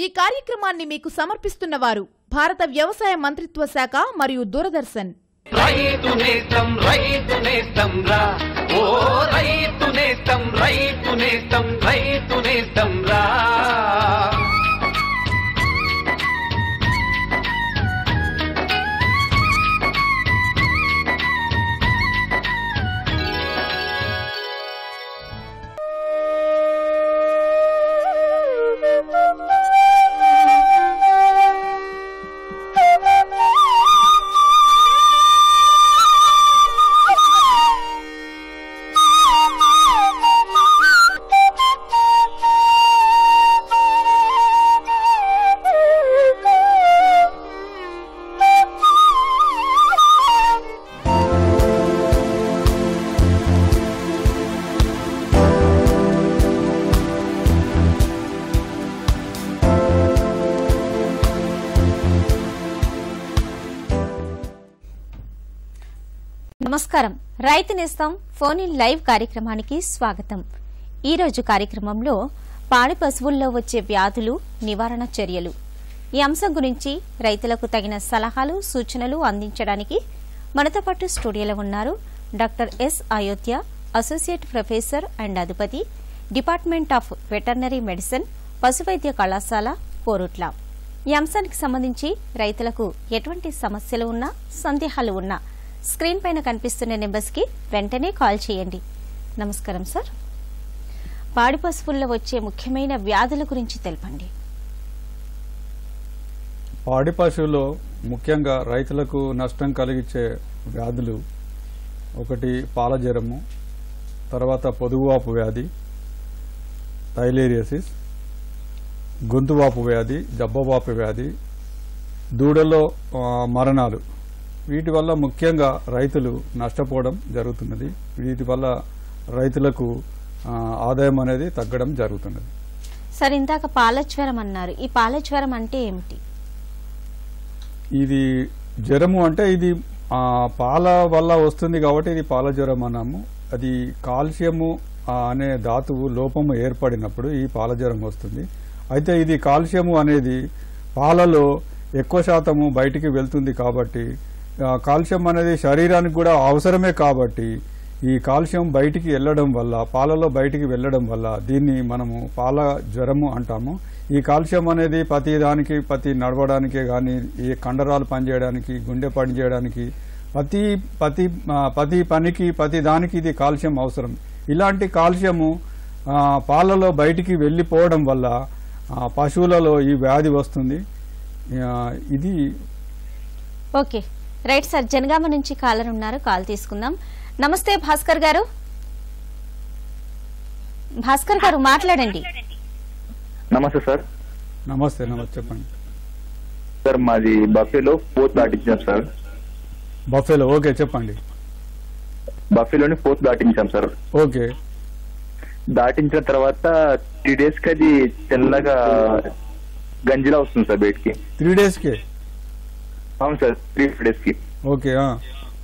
ఈ కార్యక్రమాన్ని మీకు సమర్పిస్తున్న వారు భారత వ్యవసాయ మంత్రిత్వ శాఖ మరియు దూరదర్శన్ రైతు నేస్తం రైతు నేస్తం రా ఓ రైతు నేస్తం రైతు నేస్తం రైతు నేస్తం రా నమస్కారం రైతు నేస్తం ఫోన్ ఇన్ లైవ్ కార్యక్రమానికి స్వాగతం ఈ రోజు కార్యక్రమంలో పాడి పశువుల్లో వచ్చే వ్యాధులు నివారణ చర్యలు ఈ అంశం గురించి రైతులకు తగిన సలహాలు సూచనలు అందించడానికి మనతో పాటు స్టూడియోలో ఉన్నారు doctor S Ayodhya associate professor and అధిపతి డిపార్ట్మెంట్ ఆఫ్ వెటర్నరీ మెడిసిన్ పశువైద్య కళాశాల కోరుట్ల ఈ అంశానికి సంబంధించి రైతులకు ఎటువంటి సమస్యలు ఉన్నా సందేహాలు ఉన్నా స్క్రీన్ పైన కనిపిస్తున్న నెంబర్స్ కి వెంటనే కాల్ చేయండి నమస్కారం సార్ పాడి పశువుల్లో వచ్చే ముఖ్యమైన వ్యాధుల గురించి తెలపండి పాడి పశువులో ముఖ్యంగా రైతులకు నష్టం కలిగించే వ్యాధులు ఒకటి పాల జ్వరము తర్వాత పొదుగువాపు వ్యాధి థైలేరియాసిస్ గొంతువాపు వ్యాధి జబ్బవాపు వ్యాధి దూడలో ఆ, మరణాలు వీటి వల్ల ముఖ్యంగా రైతులు నష్టపోవడం జరుగుతున్నది వీటి వల్ల రైతులకు ఆ, ఆదాయం అనేది తగ్గడం జరుగుతున్నది సార్ ఇందాక పాలజ్వరం అన్నారు ఈ పాలజ్వరం అంటే ఏమిటి ఇది జ్వరము అంటే ఇది ఆ, పాల వల్ల వస్తుంది కాబట్టి ఇది పాల జ్వరం అన్నాము అది కాల్షియము ఆ, అనే ధాతువు లోపము ఏర్పడినప్పుడు ఈ పాల జ్వరం వస్తుంది అయితే ఇది కాల్షియము అనేది పాలలో ఎక్కువ శాతము బయటికి వెళ్తుంది కాబట్టి ఆ, కాల్షియం అనేది శరీరానికి కూడా అవసరమే కాబట్టి ఈ కాల్షియం బయటికి వెళ్ళడం వల్ల పాలలో బయటికి వెళ్ళడం వల్ల దీన్ని మనము పాల జ్వరము అంటాము ఈ కాల్షియం అనేది ప్రతి దానికి ప్రతి నడవడానికే కానీ ఈ కండరాలు పనిచేయడానికి గుండె పనిచేయడానికి ప్రతి ప్రతి ఆ, ప్రతి పనికి ప్రతి దానికి ఇది కాల్షియం అవసరం ఇలాంటి కాల్షియము ఆ, పాలలో బయటికి వెళ్ళిపోవడం వల్ల ఆ, పశువులలో ఈ వ్యాధి వస్తుంది ఆ, ఇది ఓకే రైట్ సార్ జనగామ నుంచి కాలర్ ఉన్నారు కాల్ తీసుకుందాం నమస్తే భాస్కర్ గారు భాస్కర్ గారు మాట్లాడండి నమస్తే సార్ నమస్తే నమస్తే చెప్పండి సార్ మాది బఫేలో ఫోర్త్ దాటించాం సార్ బఫెలో ఓకే చెప్పండి బఫేలోని ఫోర్త్ దాటించాం సార్ ఓకే దాటించిన తర్వాత త్రీ డేస్ కి అది తెల్లగా గంజిలా వస్తుంది సార్ బయటికి త్రీ డేస్కే అవును సార్ త్రీ డేస్ కి ఓకే ఆ.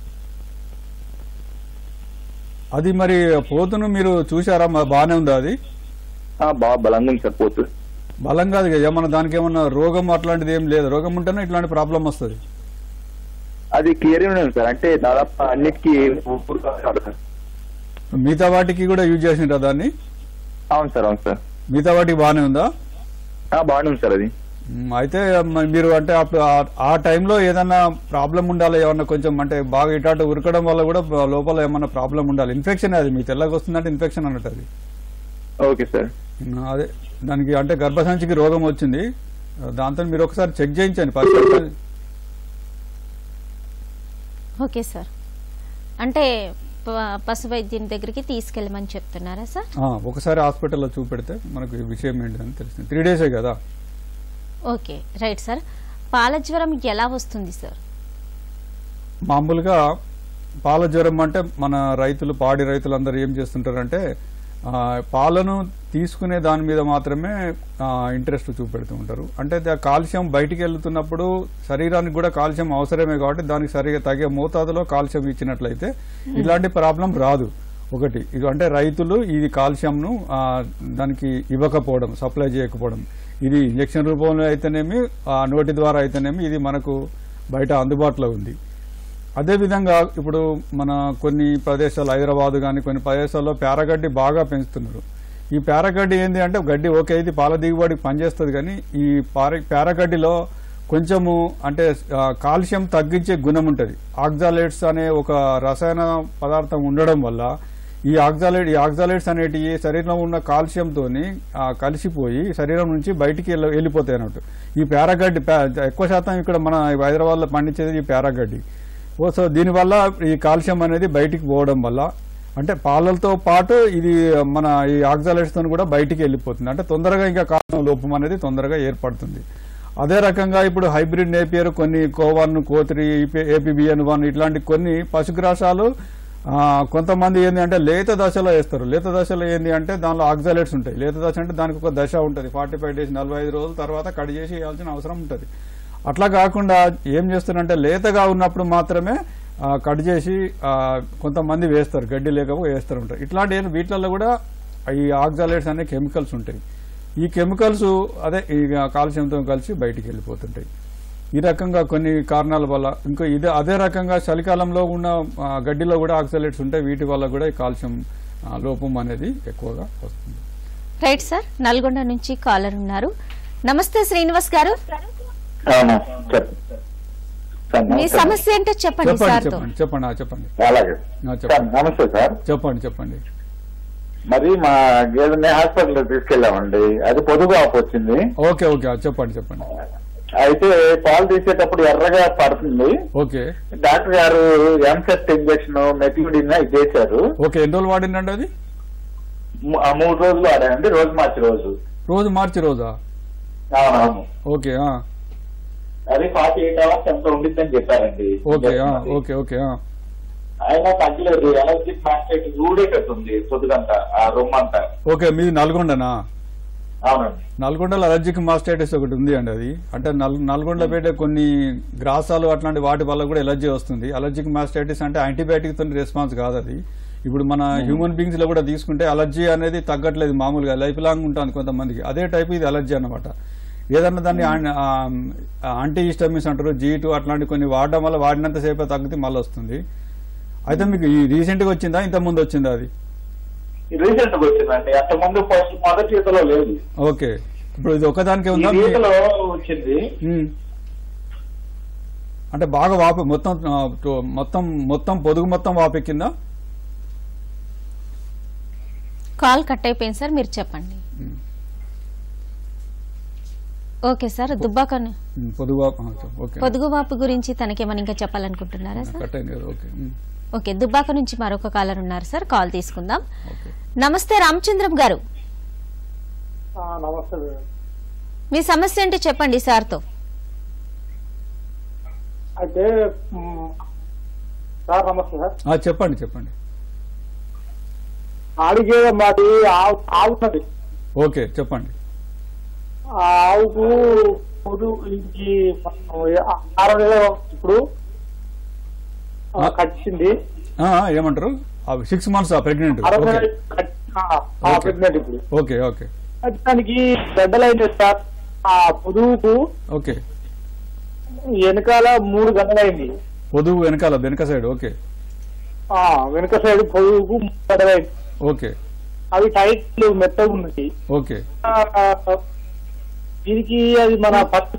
అది మరి పోతును మీరు చూసారా మరి బాగానే ఉందా అది ఆ, బాగా బలంగా ఉంది సార్ పోతు బలం కాదు కదా ఏమన్నా దానికి ఏమన్నా రోగం అట్లాంటిది ఏం లేదు రోగం ఉంటేనే ఇట్లాంటి ప్రాబ్లం వస్తుంది అది క్లియర్ ఉంది సార్ అంటే దాదాపు అన్నిటికీ ఊపిరి కాదు సార్. మిగతా వాటికి కూడా యూజ్ చేసిండ్రా దాన్ని అవును సార్ అవును సార్ మిగతా వాటికి బాగానే ఉందా ఆ, బాగానే ఉంది సార్ అది మ్, అయితే మరి మీరు అంటే అప్పుడు ఆ- ఆ టైంలో ఏదన్నా ప్రాబ్లం ఉండాలి ఏమన్నా కొంచెం అంటే బాగా ఇటాటు ఉరకడం వల్ల కూడా లోపల ఏమన్నా ప్రాబ్లం ఉండాలి ఇన్ఫెక్షన్ అది మీ తెల్లగా వస్తుందంటే ఇన్ఫెక్షన్ అన్నట్టు అది ఓకే సార్ మ్, అదే దానికి అంటే గర్భసంచికి రోగం వచ్చింది దాంతో మీరు ఒకసారి చెక్ చేయించండి ఫస్ట్ ఓకే సార్ అంటే ప- పశు వైద్యుని దగ్గరికి తీసుకెళ్ళమని చెప్తున్నారా సార్ ఆ, ఒకసారి హాస్పిటల్లో చూపెడితే మనకు ఈ విషయం ఏంటని తెలుస్తుంది త్రీ డేసే కదా ఓకే రైట్ సార్ పాల జ్వరం ఎలా వస్తుంది సార్ మామూలుగా పాల జ్వరం అంటే మన రైతులు పాడి రైతులందరూ ఏం చేస్తుంటారంటే ఆ, పాలను తీసుకునే దాని మీద మాత్రమే ఇంట్రెస్ట్ చూపెడుతూ ఉంటారు అంటే దా- కాల్షియం బయటికి వెళ్తున్నప్పుడు శరీరానికి కూడా కాల్షియం అవసరమే కాబట్టి దానికి సరిగా తగే మోతాదులో కాల్షియం ఇచ్చినట్లయితే ఇలాంటి ప్రాబ్లం రాదు ఒకటి ఇది అంటే రైతులు ఇది కాల్షియంను ఆ, దానికి ఇవ్వకపోవడం సప్లై చేయకపోవడం ఇది ఇంజక్షన్ రూపంలో అయితేనేమి ఆ, నోటి ద్వారా అయితేనేమి ఇది మనకు బయట అందుబాటులో ఉంది అదేవిధంగా ఇప్పుడు మన కొన్ని ప్రదేశాలు హైదరాబాద్ కానీ కొన్ని ప్రదేశాల్లో పేరగడ్డి బాగా పెంచుతున్నారు ఈ పేరగడ్డి ఏంటి అంటే గడ్డి ఓకే ఇది పాల దిగుబడికి పనిచేస్తుంది కానీ ఈ పార పేరగడ్డిలో కొంచెము అంటే ఆ, కాల్షియం తగ్గించే గుణం ఉంటుంది ఆక్జాలేట్స్ అనే ఒక రసాయన పదార్థం ఉండడం వల్ల ఈ ఆక్జాలైట్ ఈ ఆక్జాలైట్స్ అనేటివి శరీరంలో ఉన్న కాల్షియంతో కలిసిపోయి శరీరం నుంచి బయటికి వెళ్ళ- వెళ్ళిపోతాయి అన్నట్టు ఈ పేరగడ్డి పే- ఎక్కువ శాతం ఇక్కడ మన హైదరాబాద్లో పండించేది ఈ పేరగడ్డి ఓ సో దీనివల్ల ఈ కాల్షియం అనేది బయటికి పోవడం వల్ల అంటే పాలలతో పాటు ఇది మన ఈ ఆక్సాలైట్స్ తో కూడా బయటికి వెళ్ళిపోతుంది అంటే తొందరగా ఇంకా కాల్షియం లోపం అనేది తొందరగా ఏర్పడుతుంది అదే రకంగా ఇప్పుడు హైబ్రిడ్ నేపియర్ కొన్ని కోవన్ కోత్రి ఏపీబిఎన్ వన్ ఇట్లాంటి కొన్ని పశుగ్రాసాలు ఆ, కొంతమంది ఏంటి అంటే లేత దశలో వేస్తారు లేత దశలో ఏంటి అంటే దానిలో ఆక్సాలైట్స్ ఉంటాయి లేత దశ అంటే దానికి ఒక దశ ఉంటుంది ఫార్టీ ఫైవ్ డేస్ నలభై ఐదు రోజుల తర్వాత కట్ చేసి వేయాల్సిన అవసరం ఉంటుంది అట్లా కాకుండా ఏం చేస్తారంటే లేతగా ఉన్నప్పుడు మాత్రమే ఆ, కట్ చేసి ఆ, కొంతమంది వేస్తారు గడ్డి లేకపోతే వేస్తారు ఉంటారు ఇట్లాంటి ఏం- వీటిలలో కూడా ఈ ఆక్సాలైట్స్ అనే కెమికల్స్ ఉంటాయి ఈ కెమికల్స్ అదే ఈ కాల్షియంతో కలిసి బయటికి వెళ్ళిపోతుంటాయి ఈ రకంగా కొన్ని కారణాల వల్ల ఇంకో ఇదే అదే రకంగా చలికాలంలో ఉన్న ఆ, గడ్డిలో కూడా ఆక్సాలైట్స్ ఉంటాయి వీటి వల్ల కూడా ఈ కాల్షియం ఆ, లోపం అనేది ఎక్కువగా వస్తుంది రైట్ సార్ నల్గొండ నుంచి కాలర్ ఉన్నారు నమస్తే శ్రీనివాస్ గారు అవునా చెప్పు సార్ మీ నమస్తే. సమస్య ఏంటో చెప్పండి చెప్పండి సార్తో చెప్పండి చెప్పండి ఆ, చెప్పండి అలాగే ఆ, సార్ చెప్పండి నమస్తే సార్ చెప్పండి చెప్పండి మరి మా గేదెని హాస్పిటల్ తీసుకెళ్ళామండి అది పొదుగు ఆపు వచ్చింది ఓకే ఓకే ఆ, చెప్పండి చెప్పండి అయితే పాలు తీసేటప్పుడు ఎర్రగా పడుతుంది ఓకే డాక్టర్ గారు ఎంసెట్ ఇంజక్షన్ మెథిడిన్ ఇది చేశారు ఓకే ఎన్ని రోజులు వాడిందండి అది ము- ఆ మూడు రోజులు ఆడానండి రోజు మార్చి రోజు రోజు మార్చి రోజా అవునవును ఓకే ఆ, అది ఫార్టీ ఎయిట్ అవర్స్ ఎంత ఉండిద్దని చెప్పారండి ఓకే ఆ, ఓకే ఓకే ఆ. అయినా తగ్గలేదు ఎలర్జీ మాస్టేట్ ఊడేటట్టుంది పొద్దుగంతా ఆ రూమ్ అంతా ఓకే మీది నల్గొండనా అవునండి నల్గొండలో అలర్జిక్ మాస్టైటిస్ ఒకటి ఉంది అండి అది అంటే నల్ నల్గొండ పెట్టే కొన్ని గ్రాసాలు అట్లాంటి వాటి వల్ల కూడా ఎలర్జీ వస్తుంది అలర్జిక్ మాస్టైటిస్ అంటే యాంటీబయాటిక్ తో రెస్పాన్స్ కాదు అది ఇప్పుడు మన హ్యూమన్ బీయింగ్స్ లో కూడా తీసుకుంటే అలర్జీ అనేది తగ్గట్లేదు మామూలుగా లైఫ్ లాంగ్ ఉంటుంది కొంతమందికి అదే టైప్ ఇది అలర్జీ అన్నమాట ఏదన్నా దాన్ని యాంటీ హిస్టమిన్స్ అంటారు జీ టూ అట్లాంటి కొన్ని వాడడం వల్ల వాడినంతసేపే తగ్గితే మళ్ళీ వస్తుంది అయితే మీకు ఈ రీసెంట్ గా వచ్చిందా ఇంత ముందు వచ్చిందా అది రీసెంట్ గా వచ్చిందండి అంత ముందు ఫస్ట్ మొదటి ఈతలో లేదు ఓకే ఇప్పుడు ఇది ఒకదానికే ఈ ఉందా మీ- ఈతలో వచ్చింది ఉమ్. అంటే బాగా వాపు మొత్తం ఆ, తో- మొత్తం మొత్తం పొదుగు మొత్తం వాపెక్కిందా కాల్ కట్ అయిపోయింది సార్ మీరు చెప్పండి ఓకే సార్ దుబ్బాకను ఉమ్, పొదుగు వాపు ఆ, చెప్పు. ఓకే పొదుగువాపు గురించి తనకేమైనా ఇంకా చెప్పాలనుకుంటున్నారా సార్ కట్ అయింది కదా ఓకే ఉమ్, ఓకే దుబ్బాక నుంచి మరొక కాలర్ ఉన్నారు సార్ కాల్ తీసుకుందాం ఓకే నమస్తే రామచంద్రం గారు నమస్తే మీ సమస్య ఏంటో చెప్పండి సార్తో అయితే మ్, సార్ నమస్తే సార్ ఆ, చెప్పండి చెప్పండి ఆడిగేద మాది ఆవు ఆవు ఉన్నది ఓకే చెప్పండి ఆ ఆవుకు పొదు ఈ ఆరు నెలలు ఇప్పుడు ఆ, ఆ. కట్టింది ఆ, ఆ, ఏమంటారు సిక్స్ మంత్స్ ప్రెగ్నెంట్ అరవై ఓకే నెలలు కట్- ఆ, ఆ, ఓకే. ప్రెగ్నెంట్ ఇప్పుడు ఓకే ఓకే అయితే దానికి గడ్డలైంది సార్ ఆ పొదువుకు ఓకే వెనకాల మూడు గడ్డలైంది పొదుగు వెనకాల వెనక సైడ్ ఓకే ఆ వెనక సైడ్ పొదువుకు మూడు గడ్డలైంది ఓకే అవి టైట్ మెత్తగా ఉన్నది ఓకే ఆ, దీనికి అది మన ఫస్ట్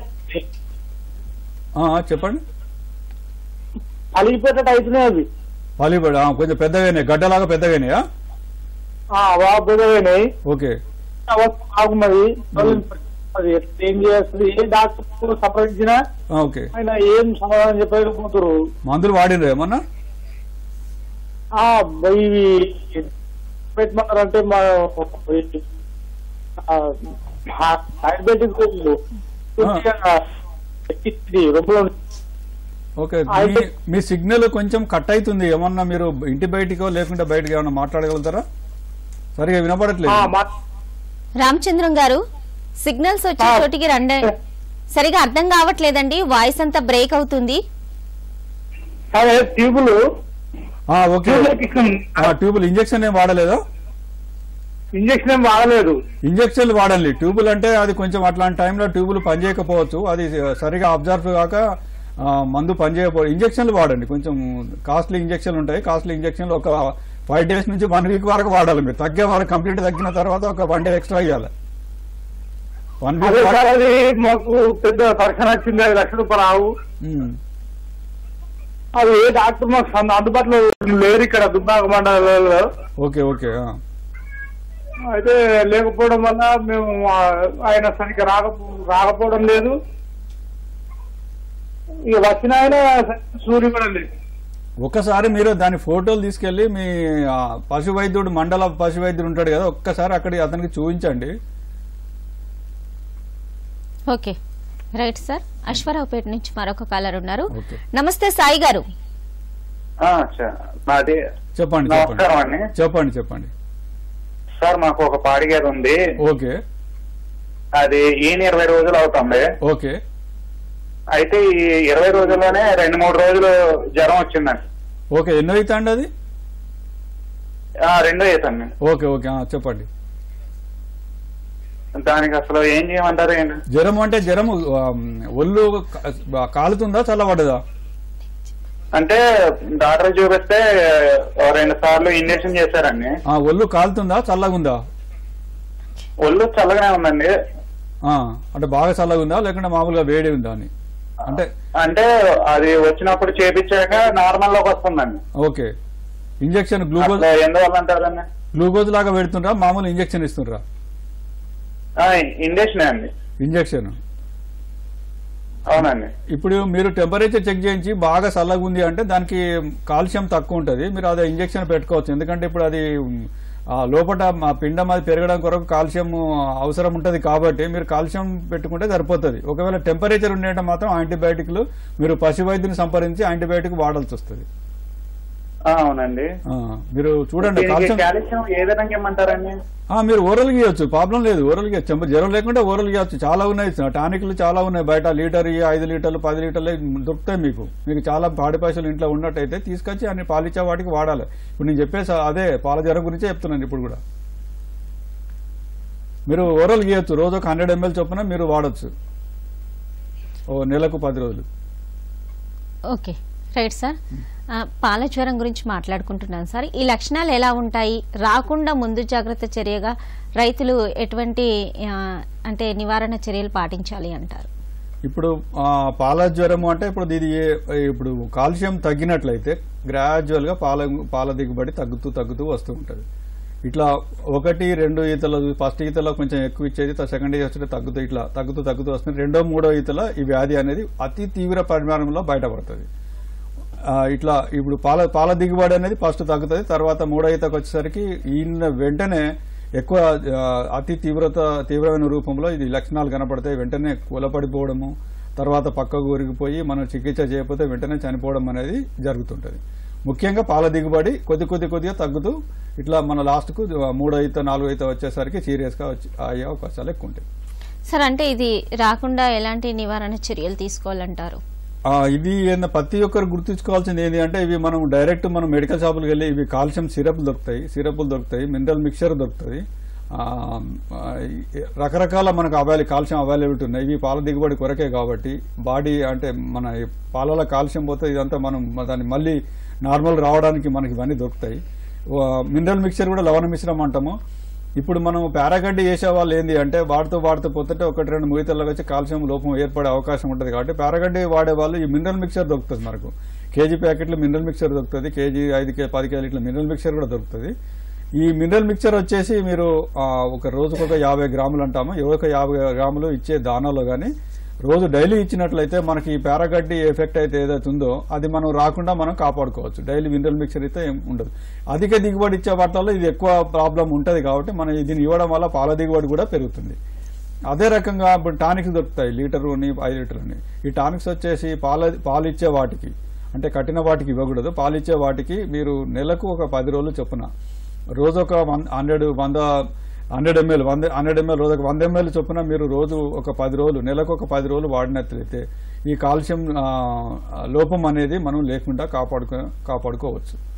ఆ, ఆ, చెప్పండి అలిగిపోయేటట్టు అవుతున్నాయి అవి పాలిబడి ఆ, కొంచెం పెద్దగానే గడ్డలాగా పెద్దగానేయా ఆ, బాగా పెద్దగైనాయి ఓకే అవస్థ బాగున్నది అది ఏం చేస్తుంది ఏ డాక్టర్ సంప్రదించినా ఆ, ఓకే ఆయన ఏం సమాధానం చెప్పలేకపోతారు మందులు వాడినరా ఏమన్నా ఆ, ఇవి పెట్టమన్నారంటే మా డయాబెటిక్ కొద్దిగా ఎక్కింది రొమ్ములో ఓకే అయితే- మీ- మీ సిగ్నల్ కొంచెం కట్ అవుతుంది ఏమన్నా మీరు ఇంటి బయటికో లేకుంటే బయటకు ఏమన్నా మాట్లాడగలుగుతారా సరిగా వినపడట్లేదు ఆ, మా రామచంద్రం గారు సిగ్నల్స్ వచ్చే ఆ. చోటికి రండి సరిగా అర్థం కావట్లేదండి వాయిస్ అంతా బ్రేక్ అవుతుంది అదే ట్యూబులు ఆ, ఓకే ఆ, ట్యూబుల్ ఇంజెక్షన్ ఏం వాడలేదా ఇంజక్షన్ ఏం వాడలేదు ఇంజక్షన్లు వాడండి ట్యూబుల్ అంటే అది కొంచెం అట్లాంటి టైంలో ట్యూబులు పనిచేయకపోవచ్చు అది సరిగా అబ్జర్వ్ కాక ఆ, మందు పనిచేయకపో ఇంజక్షన్లు వాడండి కొంచెం కాస్ట్లీ ఇంజక్షన్లు ఉంటాయి కాస్ట్లీ ఇంజక్షన్లు ఒక ఫైవ్ డేస్ నుంచి వన్ వీక్ వరకు వాడాలి మీరు తగ్గే వరకు కంప్లీట్ తగ్గిన తర్వాత ఒక వన్ డే ఎక్స్ట్రా ఇవ్వాలి వన్ అదే వీక్ సార్ అది మాకు పెద్ద పర్సన్ వచ్చింది ఐదు లక్షల రూపాయలు ఆవు అది ఏ డాక్టర్ మాకు సన్- అందుబాటులో లేరు ఇక్కడ దుబ్బాక మండలంలో ఓకే ఓకే ఆ. అయితే లేకపోవడం వల్ల మేము ఆ, ఆయన సరిగ్గా రాకపో రాకపోవడం లేదు ఇక వచ్చిన ఆయన సూర్య కూడా లేదు ఒక్కసారి మీరు దాని ఫోటోలు తీసుకెళ్లి మీ ఆ, పశు వైద్యుడు మండల పశు వైద్యుడు ఉంటాడు కదా ఒక్కసారి అక్కడికి అతనికి చూపించండి ఓకే రైట్ సార్ అశ్వరావుపేట నుంచి మరొక కాలర్ ఉన్నారు ఓకే. నమస్తే సాయి గారు నాది చెప్పండి నమస్కారం చెప్పండి అండి చెప్పండి చెప్పండి సార్ మాకు ఒక పాడి గేదె ఉంది ఓకే అది ఈయన ఇరవై రోజులు అవుతుంది ఓకే అయితే ఈ ఇరవై రోజుల్లోనే రెండు మూడు రోజులు జ్వరం వచ్చిందండి ఓకే ఎన్నో అవుతాండి అది ఆ, రెండో అవుతుంది ఓకే ఓకే ఆ, చెప్పండి దానికి అసలు ఏం చేయమంటారు ఏంటి జ్వరం అంటే జ్వరం ఆ, ఒళ్ళు కా- కాలుతుందా చల్లబడదా అంటే డాక్టర్ చూపిస్తే ఓ రెండు సార్లు ఇంజక్షన్ చేశారండి ఆ, ఒళ్ళు కాలుతుందా చల్లగుందా ఒళ్ళు చల్లగానే ఉందండి ఆ, అంటే బాగా చల్లగుందా లేకుంటే మామూలుగా వేడి ఉందా అని అంటే అంటే అది వచ్చినప్పుడు చేపించాక నార్మల్ లోకి వస్తుందండి ఓకే ఇంజెక్షన్ గ్లూకోజ్ అసలు ఎందువల్ల అంటారండి గ్లూకోజ్ లాగా పెడుతుండ్రా మామూలు ఇంజెక్షన్ ఇస్తుండ్రా ఇంజక్షన్ అండి ఇంజెక్షన్ అవునండి ఇప్పుడు మీరు టెంపరేచర్ చెక్ చేయించి బాగా చల్లగా ఉంది అంటే దానికి కాల్షియం తక్కువ ఉంటుంది మీరు అదే ఇంజెక్షన్ పెట్టుకోవచ్చు ఎందుకంటే ఇప్పుడు అది ఉమ్, ఆ లోపల మా పిండం అది పెరగడం కొరకు కాల్షియం అవసరం ఉంటుంది కాబట్టి మీరు కాల్షియం పెట్టుకుంటే సరిపోతుంది ఒకవేళ టెంపరేచర్ ఉండేట మాత్రం యాంటీబయాటిక్లు మీరు పశు వైద్యుని సంప్రదించి యాంటీబయాటిక్ వాడాల్సి వస్తుంది ఆ, అవునండి ఆ, మీరు చూడండి దీనికి కాల్షియం కాల్షియం ఏ విధంగా ఇమ్మంటారండి ఆ, మీరు ఓరల్ గీయొచ్చు ప్రాబ్లం లేదు ఓరల్ గీయచ్చు చెంప- జ్వరం లేకుంటే ఓరల్ గీయచ్చు చాలా ఉన్నాయి టానిక్లు చాలా ఉన్నాయి బయట లీటర్ ఇయ్యి, ఐదు లీటర్లు పది లీటర్లు దొరుకుతాయి మీకు మీకు చాలా పాడి పైసలు ఇంట్లో ఉన్నట్టయితే తీసుకొచ్చి అన్ని పాలిచ్చే వాటికి వాడాలి ఇప్పుడు నేను చెప్పేసి అదే పాల జ్వరం గురించే చెప్తున్నాను ఇప్పుడు కూడా మీరు ఓరల్ గీయొచ్చు రోజు ఒక హండ్రెడ్ ఎంఎల్ చొప్పున మీరు వాడొచ్చు ఓ నెలకు పది రోజులు ఓకే రైట్ సార్ ఆ, పాల జ్వరం గురించి మాట్లాడుకుంటున్నాను సార్ ఈ లక్షణాలు ఎలా ఉంటాయి రాకుండా ముందు జాగ్రత్త చర్యగా రైతులు ఎటువంటి ఆ, అంటే నివారణ చర్యలు పాటించాలి అంటారు ఇప్పుడు ఆ, పాల జ్వరము అంటే ఇప్పుడు ఇది ఏ- ఇప్పుడు కాల్షియం తగ్గినట్లయితే గ్రాడ్యువల్ గా పాల పాల దిగుబడి తగ్గుతూ తగ్గుతూ వస్తూ ఉంటుంది ఇట్లా ఒకటి రెండు ఈతలు ఫస్ట్ ఈతలో కొంచెం ఎక్కువ ఇచ్చేది సెకండ్ ఈత వచ్చి తగ్గుతూ ఇట్లా తగ్గుతూ తగ్గుతూ వస్తుంది రెండో మూడో ఈతలో ఈ వ్యాధి అనేది అతి తీవ్ర పరిమాణంలో బయటపడుతుంది ఆ, ఇట్లా ఇప్పుడు పాల పాల దిగుబడి అనేది ఫస్ట్ తగ్గుతుంది తర్వాత మూడో ఈతకు వచ్చేసరికి ఈయన వెంటనే ఎక్కువ ఆ, అతి తీవ్రత తీవ్రమైన రూపంలో ఇది లక్షణాలు కనపడతాయి వెంటనే కూలపడిపోవడము తర్వాత పక్కకు ఉరిగిపోయి మనం చికిత్స చేయకపోతే వెంటనే చనిపోవడం అనేది జరుగుతుంటది ముఖ్యంగా పాల దిగుబడి కొద్ది కొద్ది కొద్దిగా తగ్గుతూ ఇట్లా మన లాస్ట్కు మూడో ఈత నాలుగో ఈత వచ్చేసరికి సీరియస్గా వచ్చి అయ్యే అవకాశాలు ఎక్కువ ఉంటాయి సార్ అంటే ఇది రాకుండా ఎలాంటి నివారణ చర్యలు తీసుకోవాలంటారు ఆ, ఇది ఏంద ప్రతి ఒక్కరు గుర్తుంచుకోవాల్సింది ఏంటి అంటే ఇవి మనం డైరెక్ట్ మనం మెడికల్ షాపులకు వెళ్ళి ఇవి కాల్షియం సిరప్ దొరుకుతాయి సిరప్లు దొరుకుతాయి మినరల్ మిక్చర్ దొరుకుతుంది ఆ, ఆ, ఈ రకరకాల మనకు అవైల కాల్షియం అవైలబిలిటీ ఉన్నాయి ఇవి పాల దిగుబడి కొరకే కాబట్టి బాడీ అంటే మన ఈ పాలలో కాల్షియం పోతే ఇదంతా మనం దాన్ని మళ్ళీ నార్మల్ రావడానికి మనకి ఇవన్నీ దొరుకుతాయి మినరల్ మిక్చర్ కూడా లవణ మిశ్రమం అంటాము ఇప్పుడు మనం పారాగడ్డి చేసే వాళ్ళు ఏంది అంటే వాడుతూ వాడుతూ పోతుంటే ఒకటి రెండు ముగితల్లోకి వచ్చి కాల్షియం లోపం ఏర్పడే అవకాశం ఉంటుంది కాబట్టి పారాగడ్డి వాడే వాళ్ళు ఈ మినరల్ మిక్చర్ దొరుకుతుంది మనకు కేజీ ప్యాకెట్లు మినరల్ మిక్చర్ దొరుకుతుంది కేజీ ఐదు కే పది కేజీ ఇట్లా మినరల్ మిక్చర్ కూడా దొరుకుతుంది ఈ మినరల్ మిక్చర్ వచ్చేసి మీరు ఆ, ఒక రోజుకు ఒక యాభై గ్రాములు అంటాము ఒక యాభై గ్రాములు ఇచ్చే దానాలో కానీ రోజు డైలీ ఇచ్చినట్లయితే మనకి ఈ పారాగడ్డి ఎఫెక్ట్ అయితే ఏదైతే ఉందో అది మనం రాకుండా మనం కాపాడుకోవచ్చు డైలీ మినరల్ మిక్చర్ అయితే ఏం ఉండదు అధిక దిగుబడి ఇచ్చే వాటిలో ఇది ఎక్కువ ప్రాబ్లం ఉంటది కాబట్టి మనం దీన్ని ఇవ్వడం వల్ల పాల దిగుబడి కూడా పెరుగుతుంది అదే రకంగా ఇప్పుడు టానిక్స్ దొరుకుతాయి లీటరు అని ఐదు లీటర్ అని ఈ టానిక్స్ వచ్చేసి పాల పాలు ఇచ్చే వాటికి అంటే కట్టిన వాటికి ఇవ్వకూడదు పాలు ఇచ్చే వాటికి మీరు నెలకు ఒక పది రోజులు చొప్పున రోజు ఒక వన్ హండ్రెడ్ వంద హండ్రెడ్ ఎంఎల్ వంద హండ్రెడ్ ఎంఎల్ రోజు ఒక వంద ఎంఎల్ చొప్పున మీరు రోజు ఒక పది రోజులు నెలకు ఒక పది రోజులు వాడినట్లయితే ఈ కాల్షియం ఆ, లోపం అనేది మనం లేకుండా కాపాడుకో కాపాడుకోవచ్చు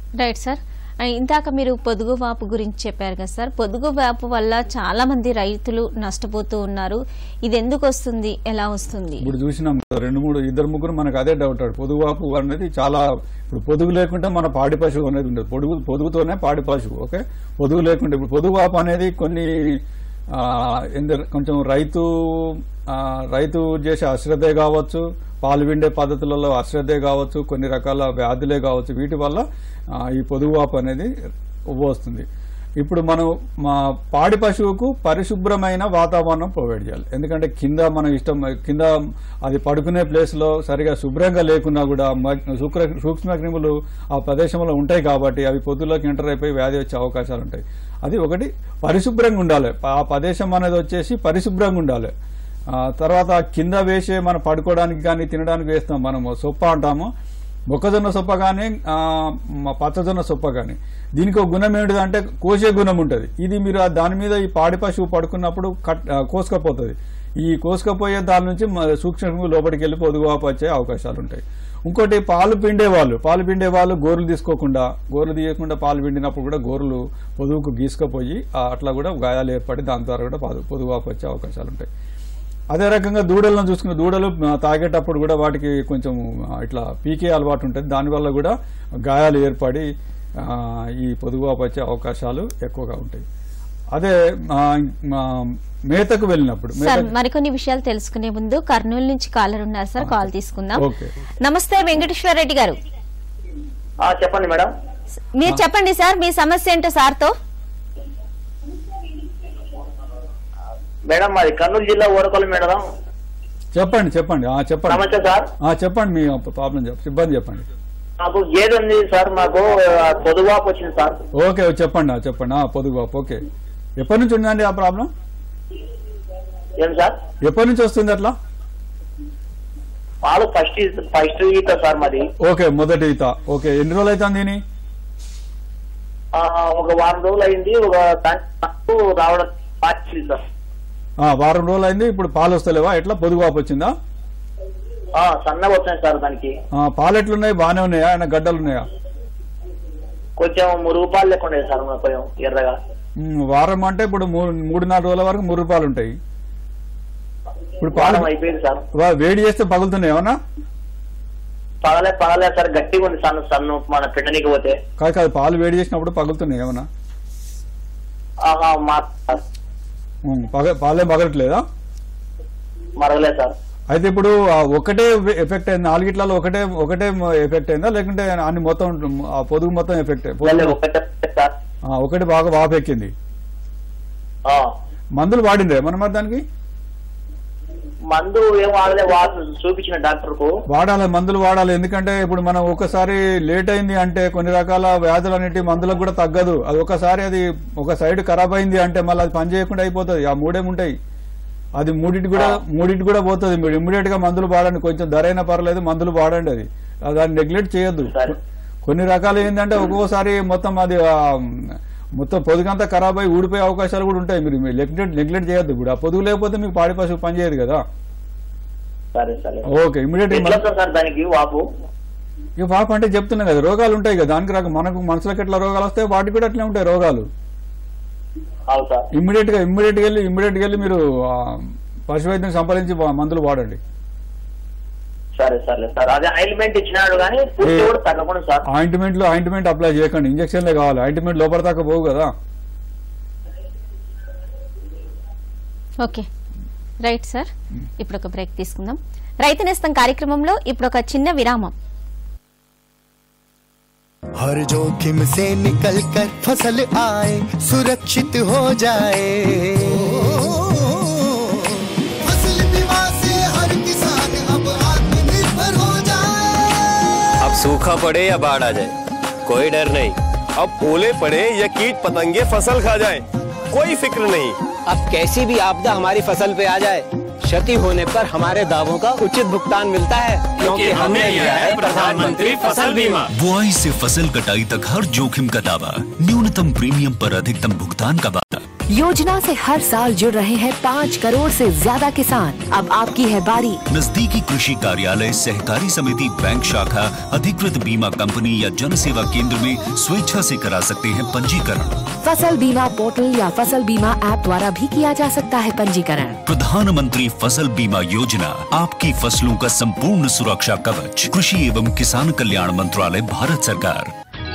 రైట్ సార్ ఆ, ఇందాక మీరు పొదుగు వాపు గురించి చెప్పారు కదా సార్ పొదుగు వాపు వల్ల చాలా మంది రైతులు నష్టపోతూ ఉన్నారు ఇది ఎందుకు వస్తుంది ఎలా వస్తుంది ఇప్పుడు చూసినాం కదా, రెండు మూడు ఇద్దరు ముగ్గురు మనకు అదే డౌట్ పొదుగువాపు అనేది చాలా ఇప్పుడు పొదుగు లేకుంటే మన పాడి పశువు అనేది ఉండదు పొడుగు పొదుగుతోనే పాడి పశువు ఓకే పొదుగు లేకుంటే ఇప్పుడు పొదుగువాపు అనేది కొన్ని ఆ, ఎందరు కొంచెం రైతు ఆ, రైతు చేసే అశ్రద్ధే కావచ్చు పాలు విండే పద్ధతులలో అశ్రద్ధే కావచ్చు కొన్ని రకాల వ్యాధులే కావచ్చు వీటి వల్ల ఆ, ఈ పొదుగువాపు అనేది వస్తుంది ఇప్పుడు మనం మా పాడి పశువుకు పరిశుభ్రమైన వాతావరణం ప్రొవైడ్ చేయాలి ఎందుకంటే కింద మనం ఇష్టం కింద అది పడుకునే ప్లేస్ లో సరిగా శుభ్రంగా లేకున్నా కూడా మ- శుక్ర సూక్ష్మక్రిములు ఆ ప్రదేశంలో ఉంటాయి కాబట్టి అవి పొద్దులోకి ఎంటర్ అయిపోయి వ్యాధి వచ్చే అవకాశాలు ఉంటాయి అది ఒకటి పరిశుభ్రంగా ఉండాలి ఆ ప్రదేశం అనేది వచ్చేసి పరిశుభ్రంగా ఉండాలి ఆ తర్వాత కింద వేసే మనం పడుకోవడానికి కానీ తినడానికి వేస్తాం మనము సొప్ప అంటాము మొక్కజొన్న సొప్ప కానీ ఆ, మ- పచ్చజొన్న సొప్ప కానీ దీనికి ఒక గుణం ఏంటిదంటే కోసే గుణం ఉంటుంది ఇది మీరు ఆ దాని మీద ఈ పాడి పశువు పడుకున్నప్పుడు కట్ ఆ, కోసుకపోతుంది ఈ కోసుకపోయే దాని నుంచి మ- సూక్ష్మ లోపలికి వెళ్ళి పొదుగువాపు వచ్చే అవకాశాలు ఉంటాయి ఇంకోటి పాలు పిండే వాళ్ళు పాలు పిండే వాళ్ళు గోర్లు తీసుకోకుండా గోర్లు తీయకుండా పాలు పిండినప్పుడు కూడా గోర్లు పొదుగుకు గీసుకపోయి ఆ, అట్లా కూడా గాయాలు ఏర్పడి దాని ద్వారా కూడా పొదు- పొదుగువాపు వచ్చే అవకాశాలు ఉంటాయి అదే రకంగా దూడలను చూసుకున్న దూడలు ఆ, తాగేటప్పుడు కూడా వాటికి కొంచెం ఆ, ఇట్లా పీకే అలవాటు ఉంటుంది దానివల్ల కూడా గాయాలు ఏర్పడి ఆ, ఈ పొదుగువాపు వచ్చే అవకాశాలు ఎక్కువగా ఉంటాయి అదే ఆ, ఆ, మేతకు వెళ్ళినప్పుడు సార్ మేతకు మరికొన్ని విషయాలు తెలుసుకునే ముందు కర్నూలు నుంచి కాలర్ ఉన్నారు సార్ కాల్ తీసుకుందాం ఓకే నమస్తే వెంకటేశ్వర రెడ్డి గారు ఆ, చెప్పండి మేడం మీరు చెప్పండి సార్ మీ సమస్య ఏంటో సార్తో మేడం మాది కర్నూలు జిల్లా ఓరకొల్లు మేడం చెప్పండి చెప్పండి ఆ, చెప్పండి నమస్తే సార్ ఆ, చెప్పండి మీ ప్రాబ్లం చెప్ప ఇబ్బంది చెప్పండి మాకు గేదె ఉంది సార్ మాకు ఆ, పొదుగువాపు వచ్చింది సార్ ఓకే చెప్పండి ఆ, చెప్పండి ఆ, పొదుగువాపు ఓకే ఎప్పటి నుంచి ఉందండి ఆ ప్రాబ్లం ఏం సార్ ఎప్పటి నుంచి వస్తుంది అట్లా పాలు ఫస్ట్ ఫస్ట్ ఈత సార్ మాది ఓకే మొదటి ఈత ఓకే ఎన్ని రోజులు అవుతుంది దీని ఆ, ఒక వారం రోజులు అయింది ఒక దానికి రావడం మార్చింది సార్ ఆ, వారం రోజులు అయింది ఇప్పుడు పాలు వస్తలేవా ఎట్లా పొదుగువాపు వచ్చిందా ఆ, సన్నగా వచ్చాయి సార్ దానికి ఆ, పాలు ఎట్లున్నాయి బాగానే ఉన్నాయా ఆయన గడ్డలు ఉన్నాయా కొంచెం మూడు రూపాయలు లెక్క ఉండేది సార్ మాకు కొంచెం ఎర్రగా ఉమ్, వారం అంటే ఇప్పుడు మూడు మూడు నాలుగు రోజుల వరకు మూడు రూపాయలు ఉంటాయి ఇప్పుడు పాలు పాలం అయిపోయింది సార్ వా- వేడి చేస్తే పగులుతున్నాయి ఏమన్నా పగలే పగలే సార్ గట్టిగా ఉంది సన్ను సన్ను మన పెట్టనీకి పోతే కాదు కాదు పాలు వేడి చేసినప్పుడు పగులుతున్నాయి ఏమన్నా ఆహా మా ఉమ్, పగ పాలేం పగలట్లేదా మరగలే సార్ అయితే ఇప్పుడు ఆ ఒకటే ఎఫెక్ట్ అయింది నాలుగిట్లలో ఒకటే ఒకటే ఎఫెక్ట్ అయిందా లేకుంటే అన్ని మొత్తం ఆ పొదుగు మొత్తం ఎఫెక్ట్ మళ్ళీ ఒకటే సార్ ఒకటి బాగా వాపెక్కింది ఆ. మందులు వాడిండ్రే మనం మరి దానికి మందు ఏం వాడలే వాడు చూపించిన డాక్టర్ కు వాడాలి మందులు వాడాలి ఎందుకంటే ఇప్పుడు మనం ఒకసారి లేట్ అయింది అంటే కొన్ని రకాల వ్యాధులు అనేటి మందులకు కూడా తగ్గదు అది ఒకసారి అది ఒక సైడ్ ఖరాబ్ అయింది అంటే మళ్ళీ అది పని చేయకుండా అయిపోతుంది ఆ మూడేముంటాయి అది మూడింటి కూడా మూడింటి కూడా పోతుంది మీరు ఇమ్మీడియట్ గా మందులు వాడండి కొంచెం ధర అయినా పర్లేదు మందులు వాడండి అది ఆ దాన్ని నెగ్లెక్ట్ చేయొద్దు సరే. కొన్ని రకాలు ఏంటంటే ఒక్కొక్కసారి మొత్తం అది ఆ, మొత్తం పొదుగంతా ఖరాబ్ అయి ఊడిపోయే అవకాశాలు కూడా ఉంటాయి మీరు నెగ్లెక్ట్ నెగ్లెక్ట్ చేయొద్దు ఇప్పుడు ఆ పొదుగు లేకపోతే మీకు పాడి పశువు పని చేయదు కదా సరే సరే ఓకే ఇమీడియట్ ఎట్లా వస్తుంది సార్ దానికి వాపు ఇక పాప అంటే చెప్తున్నా కదా రోగాలు ఉంటాయి కదా దానికి రాక మనకు మనుషులకు ఎట్లా రోగాలు వస్తాయి వాటికి కూడా అట్లే ఉంటాయి రోగాలు అవు సార్ ఇమ్మీడియట్ గా ఇమ్మీడియట్ గా వెళ్ళి ఇమ్మీడియట్ గా వెళ్ళి మీరు ఆ, పశు వైద్యం సంపాదించి వా- మందులు వాడండి సరే సరే సార్ అదే ఆయిల్మెంట్ ఇచ్చినాడు కానీ పూర్తి ఏ- కూడా తగ్గకుండా సార్ ఆయింట్మెంట్లు ఆయింట్మెంట్ అప్లై చేయకండి ఇంజక్షన్లే కావాలి ఆయింట్మెంట్ లోపల దాకా పోవు కదా ఓకే రైట్ సార్ ఇప్పుడు ఒక బ్రేక్ తీసుకుందాం రైతు నేస్తం కార్యక్రమంలో ఇప్పుడు ఒక చిన్న విరామం हर जोखिम से निकल कर फसल आए सुरक्षित हो जाए फसल बीमा से हर किसान अब आत्मनिर्भर हो जाए अब सूखा पड़े या बाढ़ आ जाए कोई डर नहीं अब ओले पड़े या कीट पतंगे फसल खा जाए कोई फिक्र नहीं अब कैसी भी आपदा हमारी फसल पे आ जाए क्षति होने पर हमारे दावों का उचित भुगतान मिलता है क्योंकि हमने लिया है प्रधानमंत्री फसल बीमा बुआई से फसल कटाई तक हर जोखिम का दावा न्यूनतम प्रीमियम पर अधिकतम भुगतान का वादा योजना से हर साल जुड़ रहे हैं पाँच करोड़ से ज्यादा किसान अब आपकी है बारी नजदीकी कृषि कार्यालय सहकारी समिति बैंक शाखा अधिकृत बीमा कंपनी या जन सेवा केंद्र में स्वेच्छा से करा सकते हैं पंजीकरण फसल बीमा पोर्टल या फसल बीमा ऐप द्वारा भी किया जा सकता है पंजीकरण प्रधानमंत्री फसल बीमा योजना आपकी फसलों का संपूर्ण सुरक्षा कवच कृषि एवं किसान कल्याण मंत्रालय भारत सरकार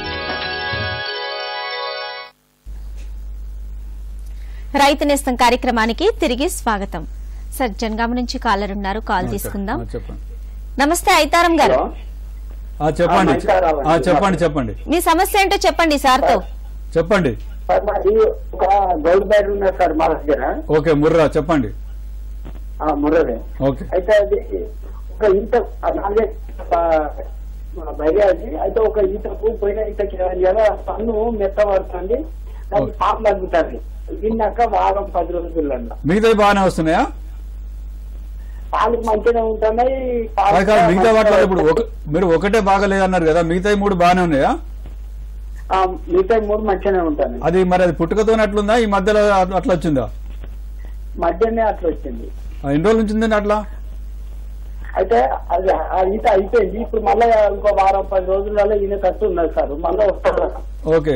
రైతు నేస్తం కార్యక్రమానికి తిరిగి స్వాగతం సార్ జనగామ నుంచి కాలర్ ఉన్నారు కాల్ తీసుకుందాం ఆ, చెప్పండి నమస్తే ఐతారం గారు ఆ, చెప్పండి ఆ, చెప్పండి చెప్పండి మీ సమస్య ఏంటో చెప్పండి సార్తో చెప్పండి సార్ మాది ఒక గోల్డ్ బ్యాగ్ ఉన్నది సార్ మా దగ్గర ఓకే ముర్రా చెప్పండి ఆ, ముర్రదే ఓకే అయితే అది ఒక ఈత ఆ నాలుగే బయట అది అయితే ఒక ఈతకు పోయిన ఈతకి కదా పన్ను మెత్త పడుతుంది దానికి పాపలు అడుగుతారు తిన్నాక వారం పది రోజులు పిల్లలు మిగతావి బాగానే వస్తున్నాయా పాలు మంచిగా ఉంటున్నాయి పాలు అది కాదు మిగతా వాటిలో ఇప్పుడు ఒక మీరు ఒకటే బాగాలేదన్నారు కదా మిగతాయి మూడు బాగానే ఉన్నాయా ఆ, మిగతా మూడు మంచిగానే ఉంటాయి అది మరి అది పుట్టుకతోనే అట్లుందా ఈ మధ్యలో అట్లా అట్లా వచ్చిందా మధ్యనే అట్లా వచ్చింది ఆ, ఎన్ని రోజుల నుంచి ఉందండి అట్లా అయితే అది ఆ ఈత అయిపోయింది ఇప్పుడు మళ్ళీ ఇంకో వారం పది రోజులలో ఈయన కట్టు ఉన్నది సార్ మళ్ళీ వస్తారు ఓకే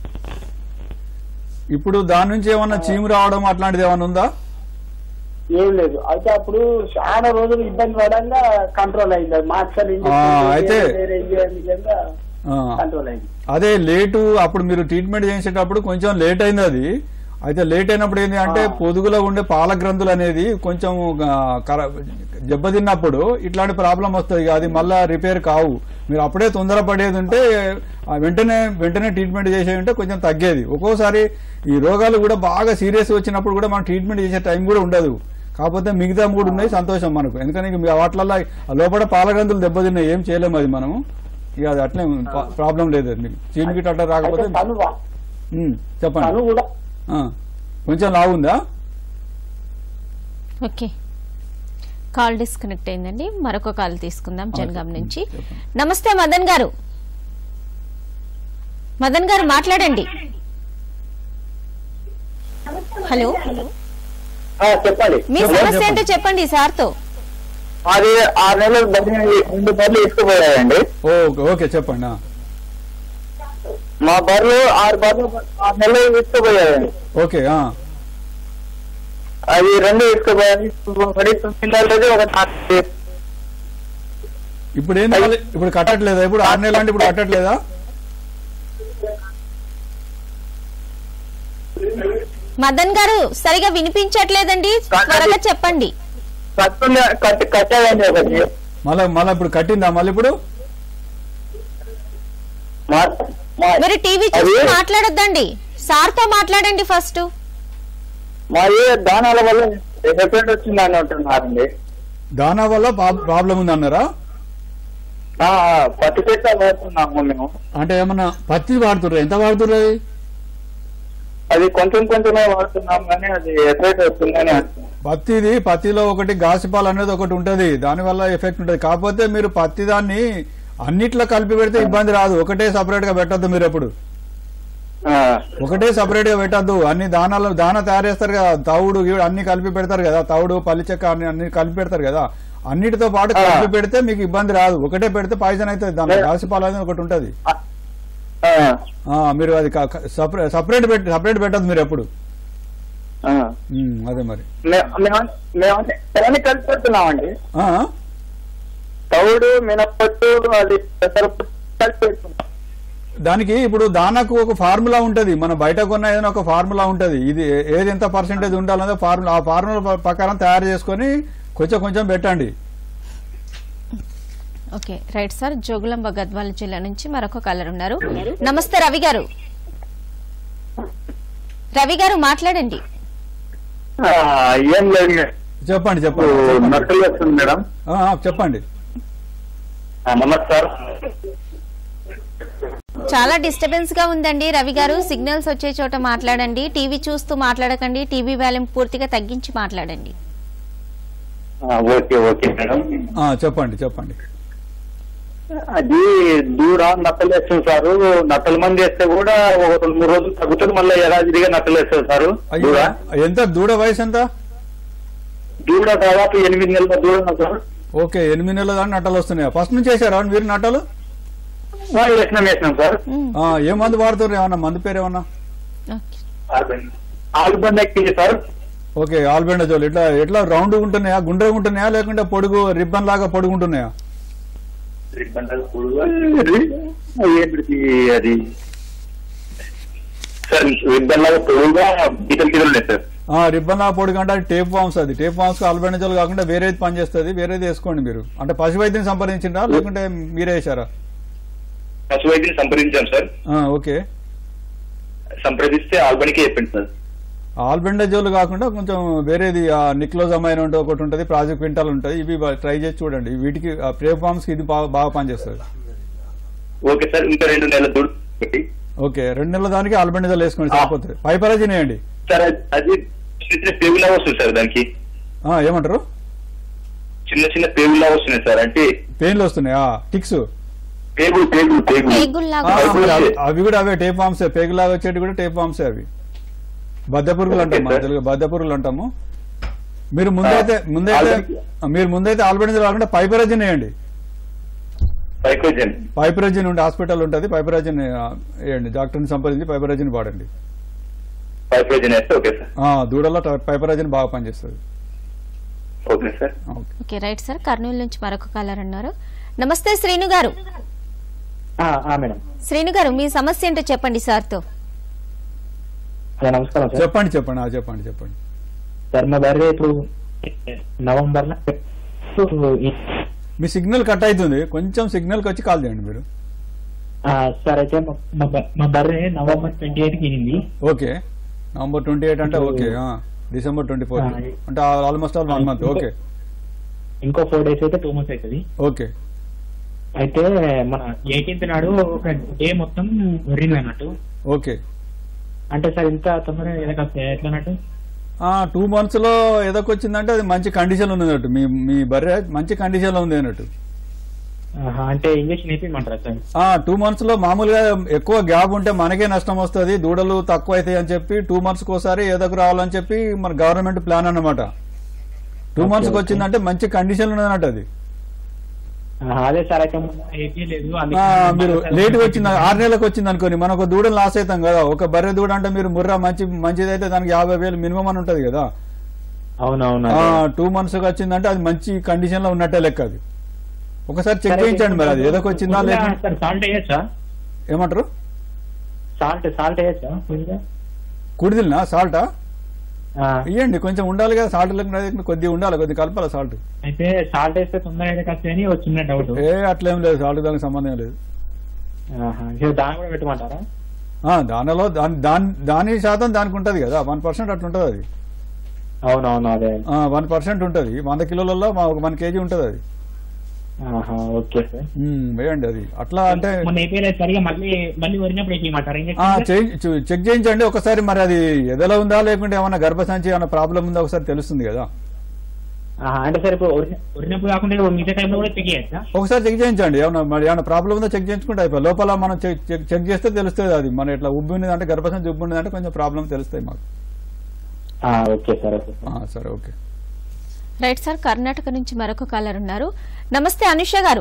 ఇప్పుడు దాని నుంచి ఏమన్నా చీము రావడం అట్లాంటిది ఏమన్నా ఉందా ఏం లేదు అయితే అప్పుడు చాలా రోజులు ఇబ్బంది పడంగా కంట్రోల్ అయింది అది మార్చాలి ఆ, అయితే- ఆ. కంట్రోల్ అయింది అదే లేటు అప్పుడు మీరు ట్రీట్మెంట్ చేసేటప్పుడు కొంచెం లేట్ అయింది అది అయితే లేట్ అయినప్పుడు ఏంటి అంటే పొదుగులో ఉండే పాల గ్రంథులు అనేది కొంచెం ఆ, కర- దెబ్బతిన్నప్పుడు ఇట్లాంటి ప్రాబ్లం వస్తుంది ఇక అది మళ్ళా రిపేర్ కావు మీరు అప్పుడే తొందరపడేది ఉంటే ఆ, వెంటనే వెంటనే ట్రీట్మెంట్ చేసేది ఉంటే కొంచెం తగ్గేది ఒక్కోసారి ఈ రోగాలు కూడా బాగా సీరియస్ వచ్చినప్పుడు కూడా మనం ట్రీట్మెంట్ చేసే టైం కూడా ఉండదు కాకపోతే మిగతా మూడు ఉన్నాయి సంతోషం మనకు ఎందుకంటే ఇక వాటిల్లో ఆ లోపల పాల గ్రంథులు దెబ్బతిన్నాయి ఏం చేయలేము అది మనము ఇక అది అట్లే ప్రాబ్లం లేదు అది మీకు చీమ్ గిట్ అట్లా రాకపోతే అయితే తను వా- ఉమ్, చెప్పండి తను కూడా ఆ, కొంచెం లావుందా ఓకే కాల్ డిస్కనెక్ట్ అయిందండి మరొక కాల్ తీసుకుందాం జనగాం నుంచి నమస్తే మదన్ గారు మదన్ గారు మాట్లాడండి హలో చెప్పండి మీ సమస్య ఏంటో చెప్పండి సార్తో అది ఆరు నెలలు బదిలీ రెండు బర్రెలు తీసుకుపోయాయండి ఓకే ఓకే చెప్పండి ఆ. మా బర్రెలు ఆరు బర్రెలు ఆరు నెలలు తీసుకుపోయాయండి ఓకే ఆ. అవి రెండు తీసుకుపోయాయి ఒకటి తొమ్మిది నెలలది ఒక నాలుగు ఇప్పుడు ఏంది మళ్ళీ ఇప్పుడు కట్టట్లేదా ఇప్పుడు ఆరు నెలలు అంటే ఇప్పుడు కట్టట్లేదా మదన్ గారు సరిగా వినిపించట్లేదండి త్వరగా చెప్పండి కట్టాలండి ఒకటి మళ్ళీ మళ్ళీ ఇప్పుడు కట్టిందా మళ్ళీ ఇప్పుడు మీరు టీవీ చూసి మాట్లాడొద్దండి సార్తో మాట్లాడండి ఫస్ట్ మరి దానాల వల్ల ఎఫెక్ట్ వచ్చిందని అంటున్నారండి దానా వల్ల ప్రాబ్లం ఉంది అన్నారా ఆ, పత్తి చెట్ల వాడుతున్నాము మేము అంటే ఏమన్నా పత్తి వాడుతుర్రా ఎంత వాడుతుర్రా అది? అది కొంచెం కొంచెమే వాడుతున్నాం కానీ అది ఎఫెక్ట్ వస్తుందని అంటున్నాం పత్తిది పత్తిలో ఒకటి గాసిపాలు అనేది ఒకటి ఉంటది దానివల్ల ఎఫెక్ట్ ఉంటది కాకపోతే మీరు పత్తి దాన్ని అన్నిట్లో కలిపి పెడితే ఇబ్బంది రాదు ఒకటే సపరేట్ గా పెట్టద్దు మీరు ఎప్పుడు ఒకటే సపరేట్ గా పెట్టద్దు అన్ని దానాలు దాన తయారు చేస్తారు కదా తవుడు గీవుడు అన్ని కలిపి పెడతారు కదా తవుడు పల్లి చెక్క అన్ని అన్ని కలిపి పెడతారు కదా అన్నిటితో పాటు కలిపి పెడితే మీకు ఇబ్బంది రాదు ఒకటే పెడితే పాయిజన్ అవుతుంది దాంట్లో గాసిపాలు అనేది ఒకటి ఉంటది ఆ, మీరు అది సపరేట్ సపరేట్ పెట్టి సపరేట్ పెట్టద్దు మీరు ఎప్పుడు ఉమ్, అదే మరి మే- మేము- మేము అన్ని కలిపి పెడుతున్నామండి ఆ, తవుడు మినపట్టు అది పెసరపప్పు కలిపి పెడుతున్నాం దానికి ఇప్పుడు దానాకు ఒక ఫార్ములా ఉంటది మన బయట కొన్న ఏదైనా ఒక ఫార్ములా ఉంటది ఇది ఏ- ఏది ఎంత పర్సెంటేజ్ ఉండాలనే ఫార్ములా ఆ ఫార్ములా ప్ర- ప్రకారం తయారు చేసుకొని కొంచెం కొంచెం పెట్టండి okay right sir Jogulamba Gadwal జిల్లా నుంచి మరొక కలర్ ఉన్నారు నమస్తే రవి గారు రవి గారు మాట్లాడండి ఆ, ఏం లేదు చెప్పండి చెప్పండి ఇప్పుడు చెప్పండి. నక్కలు వస్తుంది మేడం ఆ, ఆ, చెప్పండి ఆ, నమస్కారం చాలా డిస్టర్బెన్స్ గా ఉందండి రవి గారు సిగ్నల్స్ వచ్చే చోట మాట్లాడండి టీవీ చూస్తూ మాట్లాడకండి టీవీ వాల్యూమ్ పూర్తిగా తగ్గించి మాట్లాడండి ఆ, ఓకే ఓకే మేడం ఆ, చెప్పండి చెప్పండి అది దూర నట్టలు వేస్తుంది సార్ నట్టల మంది వేస్తే కూడా ఒక రెండు మూడు రోజులు తగ్గుతుంది మళ్ళీ యథావిధిగా నట్టలు వేస్తుంది సార్ అయ్యో దూడ ఎంత దూడ వయసు ఎంత దూడ దాదాపు ఎనిమిది నెలల దూడ ఉంది సార్ ఓకే ఎనిమిది నెలల దాకా నట్టలు వస్తున్నాయా ఫస్ట్ నుంచి వేసారా మీరు నట్టలు ఆ, వేసినాం వేసినాం సార్ ఆ, ఏ మందు వాడుతున్నారు ఏమన్నా మందు పేరు ఏమన్నా ఆలుబంద ఎక్కింది సార్ ఓకే ఆల్బెండజోల్ ఇట్లా ఎట్లా రౌండ్ ఉంటున్నాయా గుండ్రగా ఉంటున్నాయా లేకుంటే పొడుగు రిబ్బన్ లాగా పొడుగు ఉంటున్నాయా ఏంటి అది సార్ రిబ్బన్ లాగా పొడుగుగా గీతలు గీతలు ఉన్నాయి సార్ ఆ రిబ్బన్ లాగా పొడుగు అంటే అది టేప్ వామ్స్ అది టేప్ వామ్స్ ఆల్బెండజోల్ కాకుండా వేరేది పనిచేస్తుంది వేరేది వేసుకోండి మీరు అంటే పశు వైద్యం సంప్రదించిందా లేకుంటే మీరే వేసారా పశు వైద్యం సంప్రదించాం సార్ ఆ, ఓకే సంప్రదిస్తే ఆల్బనికి చెప్పింది సార్ ఆల్బెండజోల్ కాకుండా కొంచెం వేరేది నిక్లోజమైన్ అంటే ఒకటి ఉంటుంది ప్రాజెక్ట్ క్వింటాల్ ఉంటుంది ఇవి ట్రై చేసి చూడండి వీటికి టేప్ వామ్స్ కి ఇది బాగా బాగా పనిచేస్తుంది ఓకే సార్ ఇంకా రెండు నెలల దూడ ఒకటి ఓకే రెండు నెలల దానికి ఆల్బెండజోల్ వేసుకోండి సరిపోతుంది పైపరాజిన్ వేయండి సార్ అది- అది చిన్న చిన్న పేగులా వస్తుంది సార్ దానికి ఆ, ఏమంటారు చిన్న చిన్న పేగులా వస్తున్నాయి సార్ అంటే పెయిన్లు వస్తున్నాయా టిక్స్ పేగులు పేగులు పేగులు పేగుల్లాగా ఆ, వస్తుంది. అవి- అవి కూడా అవే టేప్ వామ్స్ పేగులాగా వచ్చేటి కూడా టేప్ వామ్స్ అవి బద్దె పురుగులు అంటాం మన తెలుగు బద్దె పురుగులు అంటాము మీరు ముందైతే ముందైతే మీరు ముందైతే ఆల్బెండజోల్ కాకుండా పైపరాజిన్ వేయండి పైకోజన్ పైపరాజిన్ ఉండే హాస్పిటల్ ఉంటుంది పైపరాజిన్ ఆ, వేయండి డాక్టర్ని సంప్రదించి పైపరాజిన్ వాడండి పైకోజన్ వేస్తే ఓకే సార్ ఆ, దూడలో ట- పైపరాజిన్ బాగా పనిచేస్తుంది okay sir okay right sir Kurnool నుంచి మరొక కాలర్ అన్నారు నమస్తే శ్రీను గారు మేడం శ్రీను గారు మీ సమస్య ఏంటో చెప్పండి సార్తో నమస్కారం సార్ చెప్పండి చెప్పండి ఆ, చెప్పండి చెప్పండి సార్ మా భార్య ఇప్పుడు నవంబర్ మీ సిగ్నల్ కట్ అవుతుంది కొంచెం సిగ్నల్కి వచ్చి కాల్ చేయండి మీరు సార్ అయితే మా- మా భ- మా బర్రె నవంబర్ ట్వంటీ ఎయిట్ కి ఇనింది ఓకే నవంబర్ ట్వంటీ ఎయిట్ అంటే ఓకే ఆ, డిసెంబర్ ట్వంటీ ఫోర్ ఆ, అంటే almost all one month okay ఇంకో ఫోర్ డేస్ అయితే టూ మంత్స్ అవుతుంది ఓకే అయితే మన ఎయిటీన్త్ నాడు ఒక డే మొత్తం వరింది అన్నట్టు ఓకే అంటే సార్ ఇంత తొందరగా ఎలాగ ఎట్లా అన్నట్టు టూ మంత్స్ లో ఎదకొచ్చిందంటే అది మంచి కండిషన్ ఉంది అన్నట్టు మీ మీ బర్రె మంచి కండిషన్ లో ఉంది అన్నట్టు ఆహా, అంటే ఇంజక్షన్ వేపించమంటారా సార్ టూ మంత్స్ లో మామూలుగా ఎక్కువ గ్యాప్ ఉంటే మనకే నష్టం వస్తుంది దూడలు తక్కువ అవుతాయి అని చెప్పి టూ మంత్స్ ఒకసారి ఏదోకు రావాలని చెప్పి మన గవర్నమెంట్ ప్లాన్ అన్నమాట టూ Okay, మంత్స్ కి okay. వచ్చిందంటే మంచి కండిషన్ ఉన్నది అన్నట్టు అది ఆహా, అదే సార్ అయితే వేపించలేదు ఆ, మీరు లేట్ వచ్చింది ఆరు నెలలకు వచ్చింది అనుకోని మనం ఒక దూడను లాస్ అవుతాం కదా ఒక బర్రె దూడ అంటే మీరు ముర్రా మంచి మంచిదైతే దానికి యాభై వేలు మినిమం అని ఉంటది కదా అవునవును టూ మంత్స్ వచ్చిందంటే అది మంచి కండిషన్ లో ఉన్నట్టే లెక్క అది ఒకసారి చెక్ సరే, చేయించండి మరి అది ఏదో వచ్చిందా కొద్దిగా లేక సార్ సాల్ట్ వేయచ్చా ఏమంటారు సాల్ట్ సాల్ట్ వేయచ్చా కొద్దిగా కుడిదిల్నా సాల్టా ఆ, ఇవ్వండి కొంచెం ఉండాలి కదా సాల్ట్ లేకుండా కొద్దిగా ఉండాలి కొద్దిగా కలపాలి సాల్ట్ అయితే సాల్ట్ వేస్తే తొందరగా అయితే వస్తాయని ఒక చిన్న డౌట్ ఏ అట్లేం లేదు సాల్ట్ దానికి సంబంధం లేదు ఆహా, ఇక దాన్ని కూడా పెట్టమంటారా ఆ, దానిలో దాని దాని దాని శాతం దానికి ఉంటది కదా వన్ పర్సెంట్ అట్లా ఉంటది అది అవునవును అదే వన్ పర్సెంట్ ఉంటది వంద కిలోలలో మా- ఒక వన్ కేజీ ఉంటది అది ఆహా, ఓకే సార్ ఉమ్, వేయండి అది అట్లా అంటే మొన్న అయిపోయలేదు సరిగా మళ్ళీ మళ్ళీ వరినప్పుడు వేయమంటారా ఆ, ఇంజక్షన్ చేయి- చు- చెక్ చేయించండి ఒకసారి మరి అది ఎదలో ఉందా లేకుంటే ఏమైనా గర్భసంచి ఏమైనా ప్రాబ్లం ఉందా ఒకసారి తెలుస్తుంది కదా ఆహా, అంటే సార్ ఇప్పుడు వరిన- వరినప్పుడు కాకుండా ఇప్పుడు మిగతా టైంలో కూడా చెక్ చేయొచ్చా ఒకసారి చెక్ చేయించండి ఏమైనా మరి ఏమైనా ప్రాబ్లం ఉందో చెక్ చేయించుకుంటే అయిపోయి లోపల మనం చెక్ చెక్- చెక్ చేస్తే తెలుస్తుంది అది మన ఇట్లా ఉబ్బి ఉన్నది అంటే గర్భసంచి ఉబ్బి ఉన్నది అంటే కొంచెం ప్రాబ్లం తెలుస్తాయి మాకు ఆ, ఓకే సార్ ఓకే ఆ, సరే ఓకే రైట్ సార్ కర్ణాటక నుంచి మరొక కాలర్ ఉన్నారు నమస్తే అనుష గారు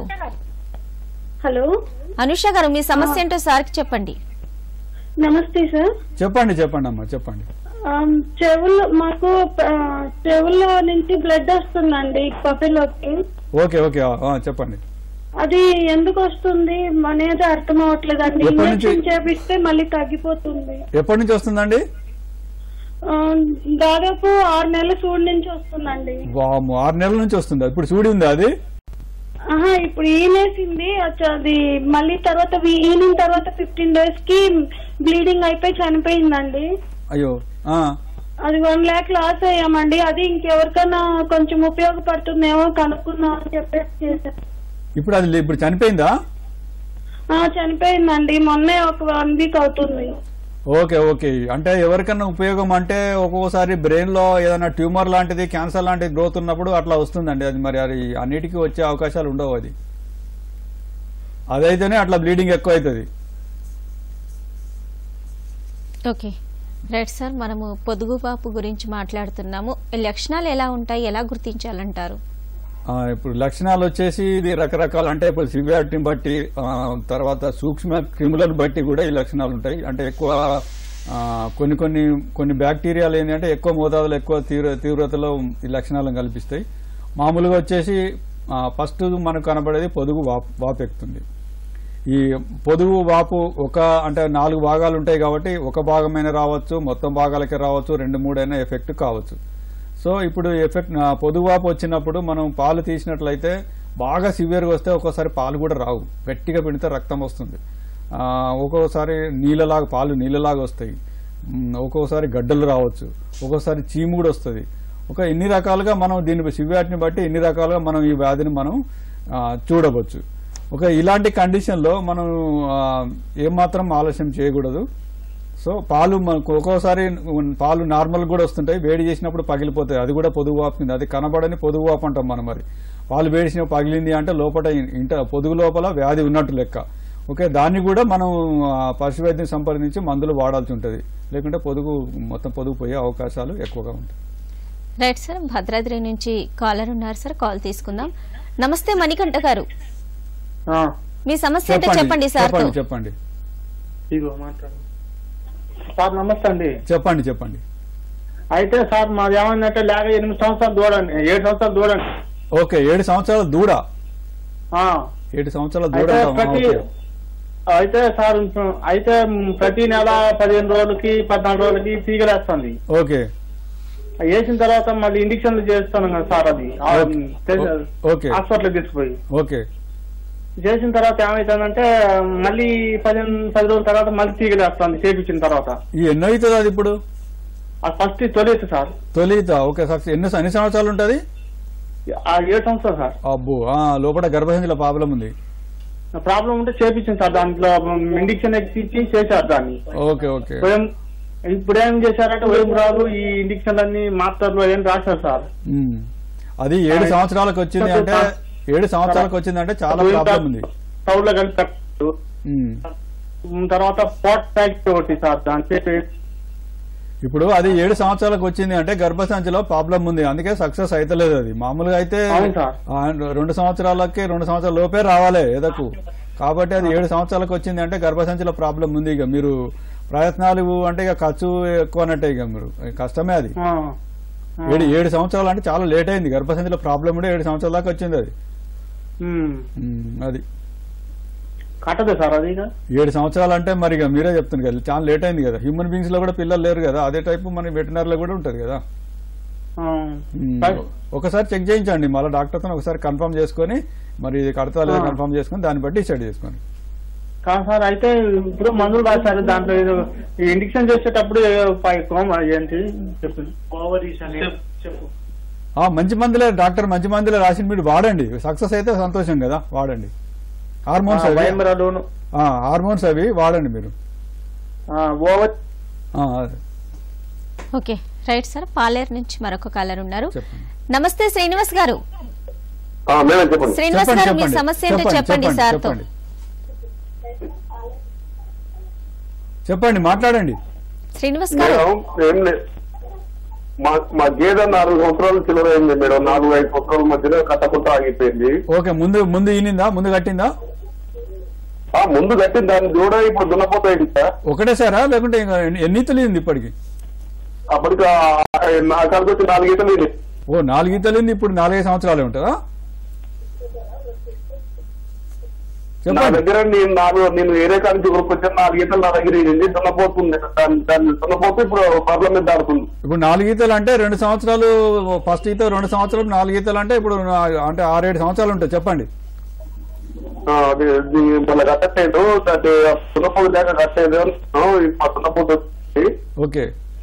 హలో అనుష గారు మీ సమస్య ఏంటో సార్కి చెప్పండి నమస్తే సార్ చెప్పండి చెప్పండి అమ్మా చెప్పండి ఆమ్, చెవుల్లో మాకు ఆ, చెవుల్లో నుంచి బ్లడ్ వస్తుందండి పఫిలోకి ఓకే ఓకే ఆ, ఆ, చెప్పండి అది ఎందుకు వస్తుంది అనేది అర్థం అవ్వట్లేదండి ఎప్పటి నుంచి? ఇంజక్షన్ చేపిస్తే మళ్ళీ తగ్గిపోతుంది ఎప్పటి నుంచి వస్తుందండి ఆ, దాదాపు ఆరు నెలల సూడి నుంచి వస్తుందండి వాము ఆరు నెలల నుంచి వస్తుందా ఇప్పుడు చూడి ఉందా అది ఆహా ఇప్పుడు ఈనేసింది అచ్చ- అది మళ్ళీ తర్వాత వీ- ఈనిన తర్వాత ఫిఫ్టీన్ డేస్ కి బ్లీడింగ్ అయిపోయి చనిపోయిందండి అయ్యో ఆ, అది వన్ ల్యాక్ లాస్ అయ్యామండి అది ఇంకెవరికైనా కొంచెం ఉపయోగపడుతుందేమో కనుక్కుందాం అని చెప్పేసి చేశాను ఇప్పుడు అది లే- ఇప్పుడు చనిపోయిందా ఆ, చనిపోయిందండి మొన్నే ఒక వన్ వీక్ అవుతుంది ఓకే ఓకే అంటే ఎవరికన్నా ఉపయోగం అంటే ఒక్కొక్కసారి బ్రెయిన్ లో ఏదైనా ట్యూమర్ లాంటిది క్యాన్సర్ లాంటిది గ్రోత్ ఉన్నప్పుడు అట్లా వస్తుందండి అది మరి అది అన్నిటికీ వచ్చే అవకాశాలు ఉండవు అది అదైతేనే అట్లా బ్లీడింగ్ ఎక్కువ అవుతుంది ఓకే రైట్ సార్ మనము పొదుగుబాపు గురించి మాట్లాడుతున్నాము ఈ లక్షణాలు ఎలా ఉంటాయి ఎలా గుర్తించాలంటారు ఆ, ఇప్పుడు లక్షణాలు వచ్చేసి ఇది రకరకాల అంటే ఇప్పుడు సివియారిటీని బట్టి ఆ, తర్వాత సూక్ష్మ క్రిములను బట్టి కూడా ఈ లక్షణాలు ఉంటాయి అంటే ఎక్కువ ఆ, కొన్ని కొన్ని కొన్ని బ్యాక్టీరియాలు ఏంటంటే ఎక్కువ మోతాదులో ఎక్కువ తీవ్ర తీవ్రతలో ఈ లక్షణాలను కల్పిస్తాయి మామూలుగా వచ్చేసి ఫస్ట్ మనకు కనబడేది పొదుగు వాపు వాపెక్కుతుంది ఈ పొదుగు వాపు ఒక అంటే నాలుగు భాగాలు ఉంటాయి కాబట్టి ఒక భాగమైన రావచ్చు మొత్తం భాగాలకే రావచ్చు రెండు మూడైనా ఎఫెక్ట్ కావచ్చు సో ఇప్పుడు ఎఫెక్ట్ ఆ, పొదుగు వాపు వచ్చినప్పుడు మనం పాలు తీసినట్లయితే బాగా సివియర్గా వస్తే ఒక్కోసారి పాలు కూడా రావు గట్టిగా పిండితే రక్తం వస్తుంది ఆ, ఒక్కోసారి నీళ్ళలాగా పాలు నీళ్ళలాగా వస్తాయి ఉమ్, ఒక్కోసారి గడ్డలు రావచ్చు ఒక్కోసారి చీము కూడా వస్తుంది ఒక ఎన్ని రకాలుగా మనం దీని సివియారిటీని బట్టి ఎన్ని రకాలుగా మనం ఈ వ్యాధిని మనం ఆ, చూడవచ్చు ఒక ఇలాంటి కండిషన్లో మనం ఆ, ఏమాత్రం ఆలస్యం చేయకూడదు సో పాలు మనకు ఒక్కోసారి పాలు నార్మల్ కూడా వస్తుంటాయి వేడి చేసినప్పుడు పగిలిపోతాయి అది కూడా పొదుగు వాపుంది అది కనబడని పొదుగు వాపు అంటాం మనం మరి పాలు వేడి చేసినప్పుడు పగిలింది అంటే లోపల ఇంట పొదుగు లోపల వ్యాధి ఉన్నట్టు లెక్క ఓకే దాన్ని కూడా మనం ఆ, పశు వైద్యం సంప్రదించి మందులు వాడాల్సి ఉంటుంది లేకుంటే పొదుగు మొత్తం పొదుగు పోయే అవకాశాలు ఎక్కువగా ఉంటాయి రైట్ సార్ భద్రాద్రి నుంచి కాలర్ ఉన్నారు సార్ కాల్ తీసుకుందాం నమస్తే మణికంఠ గారు మీ సమస్య ఏంటో చెప్పండి సార్ చెప్పండి చెప్పండి ఇగో మాట్లాడు సార్ నమస్తే అండి చెప్పండి చెప్పండి అయితే సార్ మాది ఏమైందంటే లేక ఎనిమిది సంవత్సరాలు దూడండి ఏడు సంవత్సరాలు దూడండి ఓకే ఏడు సంవత్సరాల దూడ ఆ, ఏడు సంవత్సరాల దూడ అయితే అంటాం. ప్రతి ఓకే. అయితే సార్ అయితే ప్రతి నెల పదిహేను రోజులకి పద్నాలుగు రోజులకి తీగలేస్తుంది ఓకే వేసిన తర్వాత మళ్ళీ ఇంజక్షన్లు చేస్తాను కదా సార్ అది ఆ, ఓకే. తె- ఓకే. హాస్పిటల్ తీసుకుపోయి ఓకే చేసిన తర్వాత ఏమైతుందంటే మళ్ళీ పదిహేను పది రోజుల తర్వాత మళ్ళీ తీగలేస్తుంది చేపించిన తర్వాత ఈ ఎన్నో అవుతుంది అది ఇప్పుడు అది ఫస్ట్ తొలిసి సార్ తొలిత ఓకే సక్సెస్ ఎన్ని ఎన్ని సంవత్సరాలు ఉంటుంది ఆ ఏడు సంవత్సరాలు సార్ అబ్బో ఆ, లోపల గర్భసంచిలో ప్రాబ్లం ఉంది ప్రాబ్లం ఉంటే చేపించింది సార్ దాంట్లో ఇండిక్షన్ ఎక్కించి చేశారు దాన్ని ఓకే ఓకే స్వయం ఇప్పుడు ఏం చేశారంటే వయం రాదు ఈ ఇండిక్షన్ అన్ని మాస్టర్లు ఏం రాశారు సార్ ఉమ్. అది ఏడు సంవత్సరాలకు వచ్చింది అంటే ఏడు సంవత్సరాలకు వచ్చిందంటే చాలా ప్రాబ్లం ఉంది టౌన్ లో కలిపి పెట్టారు. ఉమ్. ఉమ్, తర్వాత పోట్ ప్యాకెట్ ఒకటి సార్ దాని చెప్పి ఇప్పుడు అది ఏడు సంవత్సరాలకు వచ్చింది అంటే గర్భసంచిలో ప్రాబ్లం ఉంది అందుకే సక్సెస్ అయితలేదు అది మామూలుగా అయితే అవును సార్. ఆ, రెండు సంవత్సరాలకి రెండు సంవత్సరాల లోపే రావాలి ఎదకు కాబట్టి అది ఏడు సంవత్సరాలకు వచ్చింది అంటే గర్భసంచిలో ప్రాబ్లం ఉంది ఇక మీరు ప్రయత్నాలు అంటే ఇక ఖర్చు ఎక్కువ అన్నట్టే ఇక మీరు కష్టమే అది ఆ, ఏడు ఏడు సంవత్సరాలు అంటే చాలా లేట్ అయింది గర్భసంచిలో ప్రాబ్లం ఉంటే ఏడు సంవత్సరాల దాకా వచ్చింది అది ఉమ్, ఉమ్, అది కట్టదు సార్ అది ఇక ఏడు సంవత్సరాలు అంటే మరి ఇక మీరే చెప్తున్నారు కదా చాలా లేట్ అయింది కదా హ్యూమన్ బీయింగ్స్ లో కూడా పిల్లలు లేరు కదా అదే టైపు మన వెటనరీలో కూడా ఉంటది కదా ఆ, ఉమ్, ఒకసారి చెక్ చేయించండి మళ్ళీ డాక్టర్తో ఒకసారి కన్ఫర్మ్ చేసుకొని మరి ఇది కడతా లేదా ఆ. కన్ఫర్మ్ చేసుకొని దాన్ని బట్టి డిసైడ్ చేసుకోండి కాదు సార్ అయితే ఇప్పుడు మందులు రాశారు దాంట్లో ఏదో ఈ ఇండిక్షన్ చేసేటప్పుడు ఏదో పై కోమ ఏంటి చెప్పు చెప్పు ఆ, మంచి మందులే డాక్టర్ మంచి మందులే రాసి మీరు వాడండి సక్సెస్ అయితే సంతోషం కదా వాడండి హార్మోన్స్ ఆ, అవి వైమరాలోను ఆ, హార్మోన్స్ అవి వాడండి మీరు ఆ, ఓవర్ ఆ, అదే. ఓకే రైట్ సార్ పాలేరు నుంచి మరొక కాలర్ ఉన్నారు నమస్తే శ్రీనివాస్ గారు మేడం చెప్పండి శ్రీనివాస్ చెప్పండి, గారు మీ చెప్పండి. సమస్య ఏంటో చెప్పండి, చెప్పండి చెప్పండి, సార్తో చెప్పండి. చెప్పండి మాట్లాడండి శ్రీనివాస్ గారు మేడం ఏం లేదు మా మా గేదె నాలుగు సంవత్సరాలు చిల్లర అయింది మేడం నాలుగు ఐదు సంవత్సరాల మధ్యలో కట్టకుండా ఆగిపోయింది ఓకే ముందు ముందు ఈనిందా ముందు కట్టిందా ఆ ముందు కట్టి దాన్ని దూడ ఇప్పుడు దున్నపోతాయి సార్ ఒకటేసారా లేకుంటే ఇంకా ఎన్ని- ఎన్ని ఈతలు ఇప్పటికి అప్పటికి ఆ- నా కాడికి వచ్చి నాలుగు ఈతలు ఇది ఓ నాలుగు ఈతలు ఇప్పుడు నాలుగైదు సంవత్సరాలే ఉంటుందా నా చెప్పండి దగ్గర నేను నాలుగు నేను వేరే కాడి నుంచి కొనుక్కొచ్చాను నాలుగు ఈతలు నా దగ్గర ఇది దున్నపోతుంది దాన్ని దాన్ని దున్నపోతే ఇప్పుడు ప్రాబ్లం మీద దాడుతుంది ఇప్పుడు నాలుగు ఈతలు అంటే రెండు సంవత్సరాలు ఫస్ట్ ఈత రెండు సంవత్సరాలు నాలుగు ఈతలు అంటే ఇప్పుడు నా- అంటే ఆరేడు సంవత్సరాలు ఉంటాయి చెప్పండి ఆ, అది అది మళ్ళీ కట్టట్లేదు అది దున్నపోతు లేక కట్టలేదు ఇప్పుడు దున్నపోతు వచ్చింది. ఓకే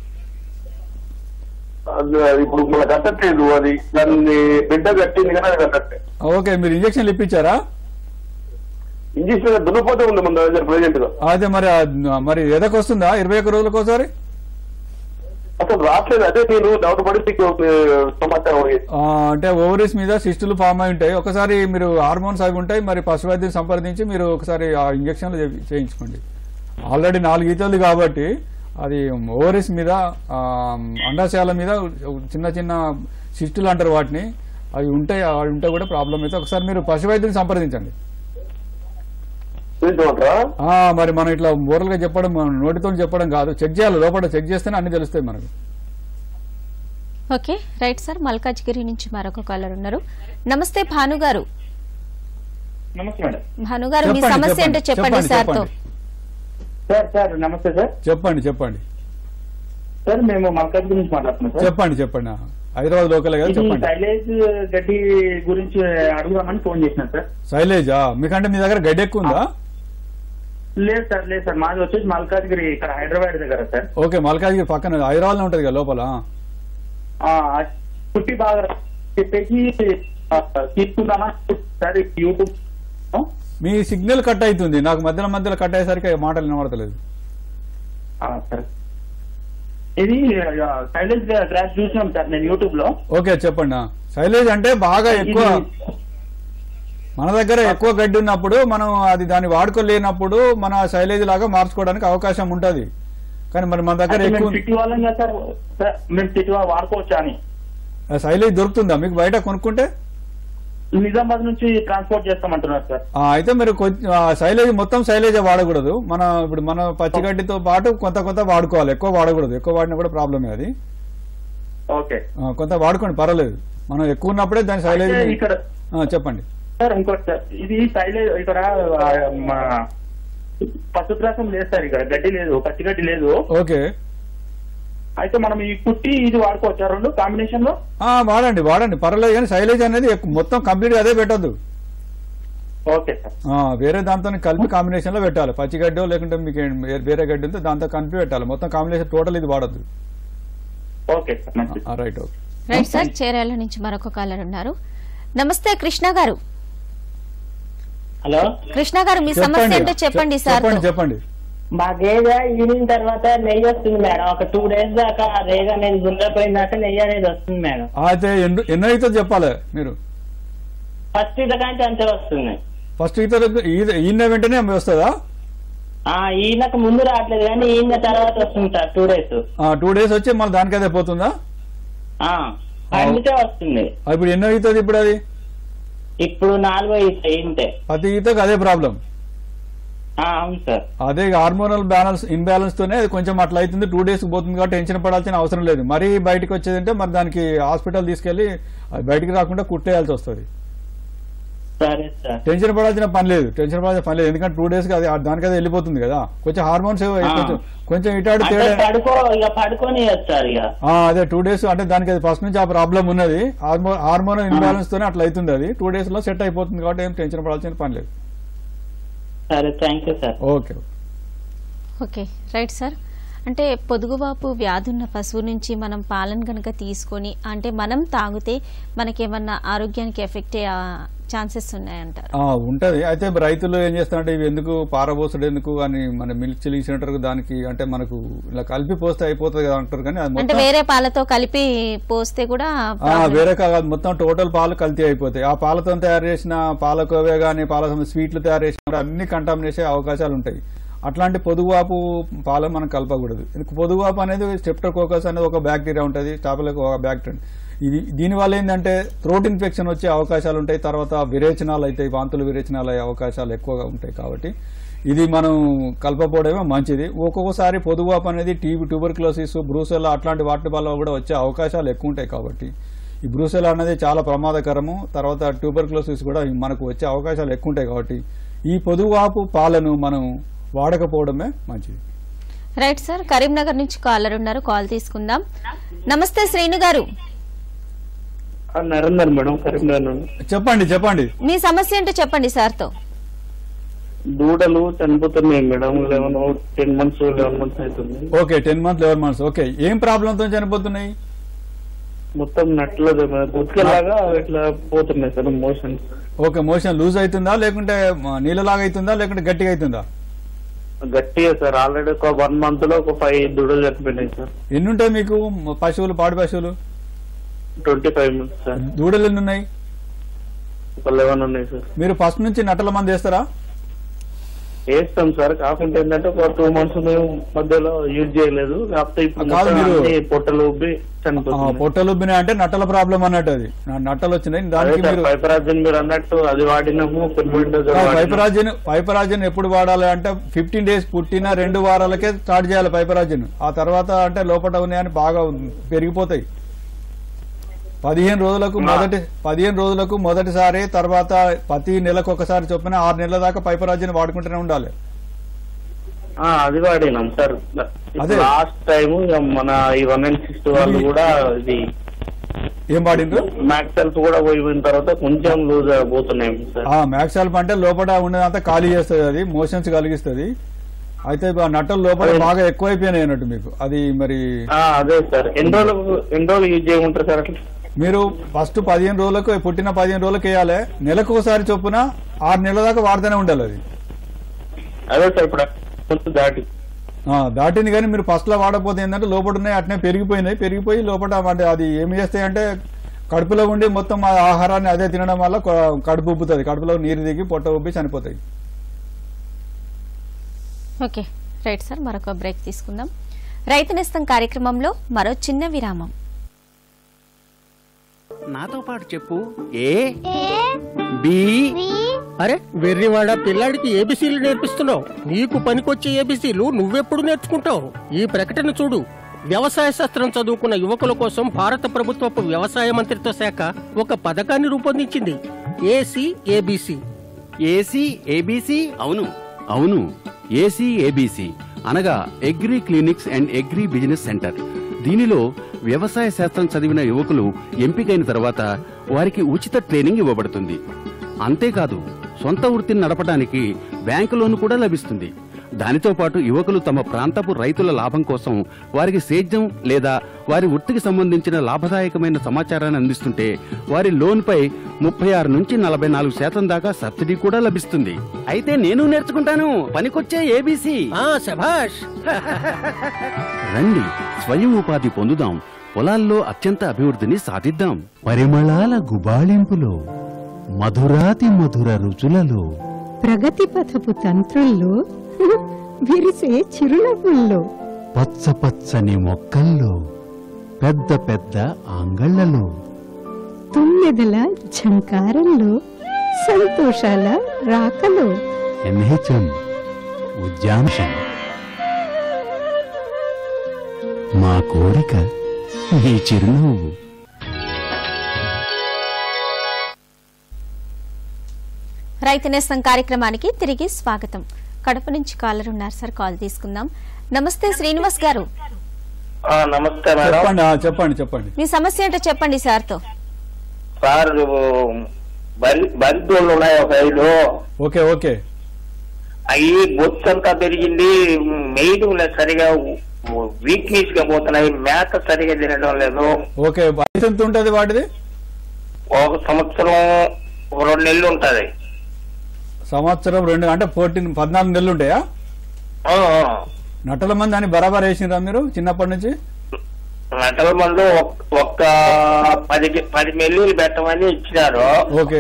అది ఇప్పుడు మళ్ళీ కట్టట్లేదు అది దాన్ని బిడ్డ కట్టింది కానీ అది కట్టట్లేదు ఓకే మీరు ఇంజక్షన్లు ఇప్పించారా ఇంజక్షన్ దున్నపోతే ఉంది మన దగ్గర ప్రెజెంట్ గా అదే మరి ఆ- మరి ఎదకు వస్తుందా ఇరవై ఒక్క రోజులకు ఒకసారి అసలు అసలు రావట్లేదు అదే నేను డౌట్ పడి మీకు ఆ, సమాచారం అడిగాను. ఆ, అంటే ఓవరీస్ మీద సిస్టులు ఫామ్ అయి ఉంటాయి ఒకసారి మీరు హార్మోన్స్ అవి ఉంటాయి మరి పశు వైద్యం సంప్రదించి మీరు ఒకసారి ఆ ఇంజక్షన్లు చేయి- చేయించుకోండి ఆల్రెడీ నాలుగు ఈతలు కాబట్టి అది ఓవరీస్ మీద ఆ, అండాశయాల మీద చిన్న చిన్న సిస్టులు అంటారు వాటిని అవి ఉంటాయి అవి ఉంటే కూడా ప్రాబ్లం అయితే ఒకసారి మీరు పశు వైద్యుని సంప్రదించండి చూపించమంటారా ఆ, మరి మనం ఇట్లా ఓరల్ గా చెప్పడం మనం నోటితో చెప్పడం కాదు చెక్ చేయాలి లోపల చెక్ చేస్తేనే అన్ని తెలుస్తాయి మనకు ఓకే రైట్ సార్ మల్కాజ్గిరి నుంచి మరొక కాలర్ ఉన్నారు నమస్తే భాను గారు నమస్తే మేడం భాను గారు మీ చెప్పండి, సమస్య ఏంటో చెప్పండి, చెప్పండి సార్ తో చెప్పండి. సార్ సార్ నమస్తే సార్ చెప్పండి చెప్పండి సార్ మేము మల్కాజ్ నుంచి మాట్లాడుతున్నాం సార్ చెప్పండి చెప్పండి ఆ, హైదరాబాద్ లోకల్ కదా ఇది చెప్పండి శైలేజ్ గడ్డి గురించి అడుగుదామని ఫోన్ చేసిన సార్ శైలేజా మీకంటే మీ దగ్గర గడ్డి ఎక్కువ ఉందా లేదు సార్ లేదు సార్ మాది వచ్చేసి మల్కాజ్గిరి ఇక్కడ హైదరాబాద్ దగ్గర సార్ ఓకే మల్కాజ్గిరి పక్కన హైదరాబాద్ లో ఉంటది కదా లోపల ఆ, పుట్టి బాగా చెప్పేసి ఆ, తీసుకుందామని సార్ యూట్యూబ్ మీ సిగ్నల్ కట్ అవుతుంది నాకు మధ్యలో మధ్యలో కట్ అయ్యేసరికి మాటలు వినబడతలేదు ఆ, సార్ ఇది సైలెన్స్ గ్రాస్ చూసినాం సార్ నేను యూట్యూబ్ లో ఓకే చెప్పండి ఆ. శైలేజ్ అంటే బాగా ఎక్కువ మన దగ్గర ఎక్కువ గడ్డి ఉన్నప్పుడు మనం అది దాన్ని వాడుకోలేనప్పుడు మన శైలేజ్ లాగా మార్చుకోవడానికి అవకాశం ఉంటది కానీ మరి మన దగ్గర అంటే మేము ఎక్కువ సిటీ వాళ్ళం కదా సార్ సార్ మేము సిటీ వాళ్ళు వాడుకోవచ్చా అని ఆ శైలేజ్ దొరుకుతుందా మీకు బయట కొనుక్కుంటే నిజామాబాద్ నుంచి ట్రాన్స్పోర్ట్ చేస్తామంటున్నారు సార్ ఆ, అయితే మీరు కొంచెం ఆ శైలేజ్ మొత్తం శైలేజ్ వాడకూడదు మన ఇప్పుడు మన పచ్చిగడ్డితో పాటు కొంత కొంత వాడుకోవాలి ఎక్కువ వాడకూడదు ఎక్కువ వాడినా కూడా ప్రాబ్లమే అది ఓకే ఆ, కొంత వాడుకోండి పర్వాలేదు మనం ఎక్కువ ఉన్నప్పుడే దాని శైలేజ్ అయితే ఇక్కడ ఆ, చెప్పండి సార్ ఇంకోటి సార్ ఇది శైలే ఇక్కడ ఆ, మన పశుగ్రాసం లేదు సార్ ఇక్కడ గడ్డి లేదు పచ్చి గడ్డి లేదు ఓకే అయితే మనం ఈ పుట్టి ఇది వాడుకోవచ్చా రెండు కాంబినేషన్ లో ఆ, వాడండి వాడండి పర్వాలేదు కానీ శైలేజ్ అనేది ఎక్కువ- మొత్తం కంప్లీట్ అదే పెట్టద్దు ఓకే సార్ వేరే దాంతో కలిపి కాంబినేషన్ లో పెట్టాలి పచ్చి గడ్డో లేకుంటే మీకు ఏం- వే- వేరే గడ్డి ఉంటే దాంతో కలిపి పెట్టాలి మొత్తం కాంబినేషన్ టోటల్ ఇది వాడద్దు ఓకే సార్ మంచిది right okay right sir Cherala నుంచి మరొక కాలర్ ఉన్నారు నమస్తే కృష్ణ గారు హలో కృష్ణ గారు మీ సమస్య ఏంటో చెప్పండి సార్ తో. చెప్పండి చెప్పండి మా గేదె ఈవినింగ్ తర్వాత నెయ్యి వస్తుంది మేడం ఒక టూ డేస్ దాకా ఆ రేగ అనేది గుండెపోయిన దాకా నెయ్యి అనేది వస్తుంది మేడం ఆ, అయితే ఎన్నో ఎన్నో అయితే చెప్పాలి మీరు ఫస్ట్ ఇట కాంచి అంతే వస్తుంది ఫస్ట్ ఈత ఈయన వెంటనే వస్తుందా ఆ ఈయనకు ముందు రావట్లేదు కానీ ఈయన తర్వాత వస్తుంది sir two days two days వచ్చి మళ్ళీ దానికి అదే పోతుందా అందుకే వస్తుంది ఆ, ఇప్పుడు ఎన్నో అవుతుంది ఇప్పుడు అది ఇప్పుడు నాలుగో ఈత ఇంతే ప్రతి ఈతకు అదే ప్రాబ్లం ఆ, అవును సార్ అదే హార్మోనల్ బ్యాలెన్స్ ఇన్బ్యాలెన్స్ తోనే అది కొంచెం అట్లా అవుతుంది టూ డేస్ పోతుంది కాబట్టి టెన్షన్ పడాల్సిన అవసరం లేదు మరీ బయటకు వచ్చేదంటే మరి దానికి హాస్పిటల్ తీసుకెళ్లి అది బయటికి రాకుండా కుట్టేయాల్సి వస్తుంది సరే సార్ టెన్షన్ పడాల్సిన పని లేదు టెన్షన్ పడాల్సిన పని లేదు ఎందుకంటే టూ డేస్ అది దానికి అదే వెళ్ళిపోతుంది కదా కొంచెం హార్మోన్స్ కొంచెం కొంచెం ఇటాడు అంటే తేడా పడుకో ఇక పడుకొని సార్ ఇక ఆ, అదే టూ డేస్ అంటే దానికి అది ఫస్ట్ నుంచి ఆ ప్రాబ్లం ఉన్నది హార్మో హార్మోన్ ఇన్బ్యాలెన్స్ తోనే అట్లా అవుతుంది అది టూ డేస్ లో సెట్ అయిపోతుంది కాబట్టి ఏం టెన్షన్ పడాల్సిన పని లేదు సరే thank you sir okay okay right sir అంటే పొదుగువాపు వ్యాధి ఉన్న పశువు నుంచి మనం పాలన కనుక తీసుకొని అంటే మనం తాగితే మనకేమన్నా ఆరోగ్యానికి ఎఫెక్ట్ అయ్యే ఛాన్సెస్ ఉన్నాయంటారు ఆ, ఉంటది అయితే రైతులు ఏం చేస్తారంటే ఇవి ఎందుకు పారబోసుడు ఎందుకు అని మన మిల్క్ చిల్లింగ్ సెంటర్ దానికి అంటే మనకు ఇలా కలిపి పోస్తే అయిపోతుంది కదా అంటారు కానీ అది అంటే మొత్తం వేరే పాలతో కలిపి పోస్తే కూడా ఆ, problem. వేరే కాదు మొత్తం టోటల్ పాలు కల్తీ అయిపోతాయి ఆ పాలతో తయారు చేసిన పాలకోవే గానీ పాల స్వీట్లు తయారు చేసిన అన్ని కంటామినేషన్ అవకాశాలు ఉంటాయి అట్లాంటి పొదుగువాపు పాలు మనం కలపకూడదు ఎందుకు పొదుగువాపు అనేది స్టెప్టోకోకస్ అనేది ఒక బ్యాక్టీరియా ఉంటుంది స్టాపలకు ఒక బ్యాక్టీరియా ఇది దీనివల్ల ఏంటంటే థ్రోట్ ఇన్ఫెక్షన్ వచ్చే అవకాశాలు ఉంటాయి తర్వాత విరేచనాలు అవుతాయి వాంతులు విరేచనాలు అయ్యే అవకాశాలు ఎక్కువగా ఉంటాయి కాబట్టి ఇది మనం కలపకపోవడమే మంచిది ఒక్కొక్కసారి పొదుగువాపు అనేది టీబీ ట్యూబర్క్లోసిస్ బ్రూసెల్లా అట్లాంటి వాటి వల్ల కూడా వచ్చే అవకాశాలు ఎక్కువ ఉంటాయి కాబట్టి ఈ బ్రూసెల్ అనేది చాలా ప్రమాదకరము తర్వాత ట్యూబర్క్లోసిస్ కూడా మనకు వచ్చే అవకాశాలు ఎక్కువ ఉంటాయి కాబట్టి ఈ పొదుగువాపు పాలను మనం వాడకపోవడమే మంచిది రైట్ సార్ కరీంనగర్ నుంచి కాలర్ ఉన్నారు కాల్ తీసుకుందాం నమస్తే శ్రీను గారు నరేందర్ మేడం కరీంనగర్ నుండి చెప్పండి చెప్పండి మీ సమస్య ఏంటో చెప్పండి సార్ తో దూడలు చనిపోతున్నాయి madam eleven ten months eleven months అవుతుంది okay ten months eleven months okay ఏం ప్రాబ్లంతో చనిపోతున్నాయి మొత్తం నట్లది గుర్తుకెలాగా ఇట్లా పోతున్నాయి sir motions okay motion loose అవుతుందా లేకుంటే మ, నీళ్ళలాగా అవుతుందా లేకుంటే గట్టిగా అవుతుందా గట్టిగా సార్ ఆల్రెడీ ఒక వన్ మంత్ లో ఒక ఫైవ్ దుడలు చనిపోయినాయి సార్ ఎన్ని ఉంటాయి మీకు పశువులు పాడి పశువులు ట్వంటీ ఫైవ్ మినిట్స్ సార్ దూడలు ఎన్ని ఉన్నాయి ఒక లెవెన్ ఉన్నాయి సార్ మీరు ఫస్ట్ నుంచి నట్టల మంది వేస్తారా వేస్తాం సార్ కాకుండా ఏంటంటే ఒక టూ మంత్స్ మేము మధ్యలో యూజ్ చేయలేదు కాకపోతే ఇప్పుడు కాదు మొత్తం మీరు- అన్ని పొట్టలు ఉబ్బి ఆ, చనిపోతుంది పొట్టలు ఉబ్బినాయి అంటే నట్టల ప్రాబ్లం అన్నట్టు అది నా- నట్టలు వచ్చినాయి దానికి మీరు పైపరాజన్ మీరు అన్నట్టు అది వాడినాము పెర్మిండోజ్ పైపరాజన్ పైపరాజన్ ఎప్పుడు వాడాలి అంటే ఫిఫ్టీన్ డేస్ పుట్టిన రెండు వారాలకే స్టార్ట్ చేయాలి పైపరాజన్ ఆ తర్వాత అంటే లోపల ఉన్నాయని బాగా పెరిగిపోతాయి పదిహేను రోజులకు మొదటి పదిహేను రోజులకు మొదటిసారి తర్వాత ప్రతి నెలకు ఒకసారి చొప్పున ఆరు నెలల దాకా పైపరాజన్ వాడుకుంటూనే ఉండాలి అది వాడినాం సార్ అదే. లాస్ట్ టైం మన ఈ వన్ అండ్ సిక్స్ వాళ్ళు కూడా ఇది ఏం వాడిండ్రు మ్యాక్సెల్స్ కూడా పోయిన తర్వాత కొంచెం లూజ్ పోతున్నాయి సార్ ఆ మ్యాక్సాల్ప్ అంటే లోపల ఉన్నదంతా ఖాళీ చేస్తుంది అది మోషన్స్ కలిగిస్తుంది అయితే ఆ నట్టలు లోపల బాగా ఎక్కువైపోయినాయి అన్నట్టు మీకు అది మరి ఆ, అదే సార్ ఎన్ని రోజులు ఎన్ని రోజులు యూజ్ చేయమంటారు సార్ అట్లా మీరు ఫస్ట్ పదిహేను రోజులకు పుట్టిన పదిహేను రోజులకు వేయాలి నెలకు ఒకసారి చొప్పున ఆరు నెలల దాకా వాడుతూనే ఉండాలి అది అదే సార్ ఇప్పుడు కొంచెం దాటి ఆ, దాటింది కానీ మీరు ఫస్ట్ లో వాడకపోతే ఏంటంటే లోపల ఉన్నాయి అట్నే పెరిగిపోయినాయి పెరిగిపోయి లోపల అంటే అది ఏమి చేస్తాయి అంటే కడుపులో ఉండి మొత్తం ఆ ఆహారాన్ని అదే తినడం వల్ల కొ- కడుపు ఉబ్బుతుంది కడుపులో నీరు దిగి పొట్ట ఉబ్బి చనిపోతాయి ఓకే రైట్ సార్ మరొక బ్రేక్ తీసుకుందాం రైతు నేస్తం కార్యక్రమంలో మరో చిన్న విరామం నాతో పాటు చెప్పు ఏ బి అరే వెర్రివాడ పిల్లాడికి ఏబిసీలు నేర్పిస్తున్నావు నీకు పనికొచ్చే ఏబిసీలు నువ్వెప్పుడు నేర్చుకుంటావు ఈ ప్రకటన చూడు వ్యవసాయ శాస్త్రం చదువుకున్న యువకుల కోసం భారత ప్రభుత్వపు వ్యవసాయ మంత్రిత్వ శాఖ ఒక పథకాన్ని రూపొందించింది ఏసీ ఏబిసి ఏసీ ఏబిసి అవును అవును ఏసీ ఏబిసి అనగా agri clinics and agri business centre దీనిలో వ్యవసాయ శాస్త్రం చదివిన యువకులు ఎంపికైన తర్వాత వారికి ఉచిత ట్రైనింగ్ ఇవ్వబడుతుంది అంతేకాదు సొంత వృత్తిని నడపడానికి బ్యాంకు లోన్ కూడా లభిస్తుంది దానితో పాటు యువకులు తమ ప్రాంతపు రైతుల లాభం కోసం వారికి సేద్యం లేదా వారి వృత్తికి సంబంధించిన లాభదాయకమైన సమాచారాన్ని అందిస్తుంటే వారి లోన్పై ముప్పై ఆరు నుంచి నలభై నాలుగు శాతం దాకా సబ్సిడీ కూడా లభిస్తుంది అయితే నేను నేర్చుకుంటాను పనికొచ్చే ఏబీసీ శభాష్ రండి స్వయం ఉపాధి పొందుదాం పొలాల్లో అత్యంత అభివృద్ధిని సాధిద్దాం పరిమళాల గుబాళింపులో మధురాతి మధుర రుచులలో ప్రగతి పథపు తంత్రుల్లో విరిసే చిరునవ్వుల్లో పచ్చ పచ్చని మొక్కల్లో పెద్ద పెద్ద ఆంగళ్లలో తుమ్మెదల ఝంకారంలో సంతోషాల రాకలో ఎన్హెచ్ఎం ఉద్యాంశం మా కోరిక మీ చిరునవ్వు రైతు నేస్తం కార్యక్రమానికి తిరిగి స్వాగతం కడప నుంచి కాలర్ ఉన్నారు సార్ కాల్ తీసుకుందాం నమస్తే శ్రీనివాస్ గారు నమస్తే మేడం చెప్పండి ఆ, చెప్పండి చెప్పండి మీ సమస్య ఏంటో చెప్పండి సార్తో సార్ బరి బరిదోళ్ళు ఉన్నాయి ఒక ఐదు ఓకే ఓకే అవి బొచ్చు అంతా పెరిగింది మెయిన్ సరిగా వీక్నెస్ గా పోతున్నాయి మేత సరిగా తినడం లేదు ఓకే వయసు ఎంత ఉంటుంది వాటిది ఒక సంవత్సరం ఒక రెండు నెలలు ఉంటది సంవత్సరం రెండు అంటే ఫోర్టీన్ పద్నాలుగు నెలలు ఉంటాయా ఆ, ఆ. నటల మంది అని బరాబర్ వేసినరా మీరు చిన్నప్పటి నుంచి గంటల మందు ఒక్- ఒక్క పది పది మెల్లులు పెట్టమని ఇచ్చినారు ఓకే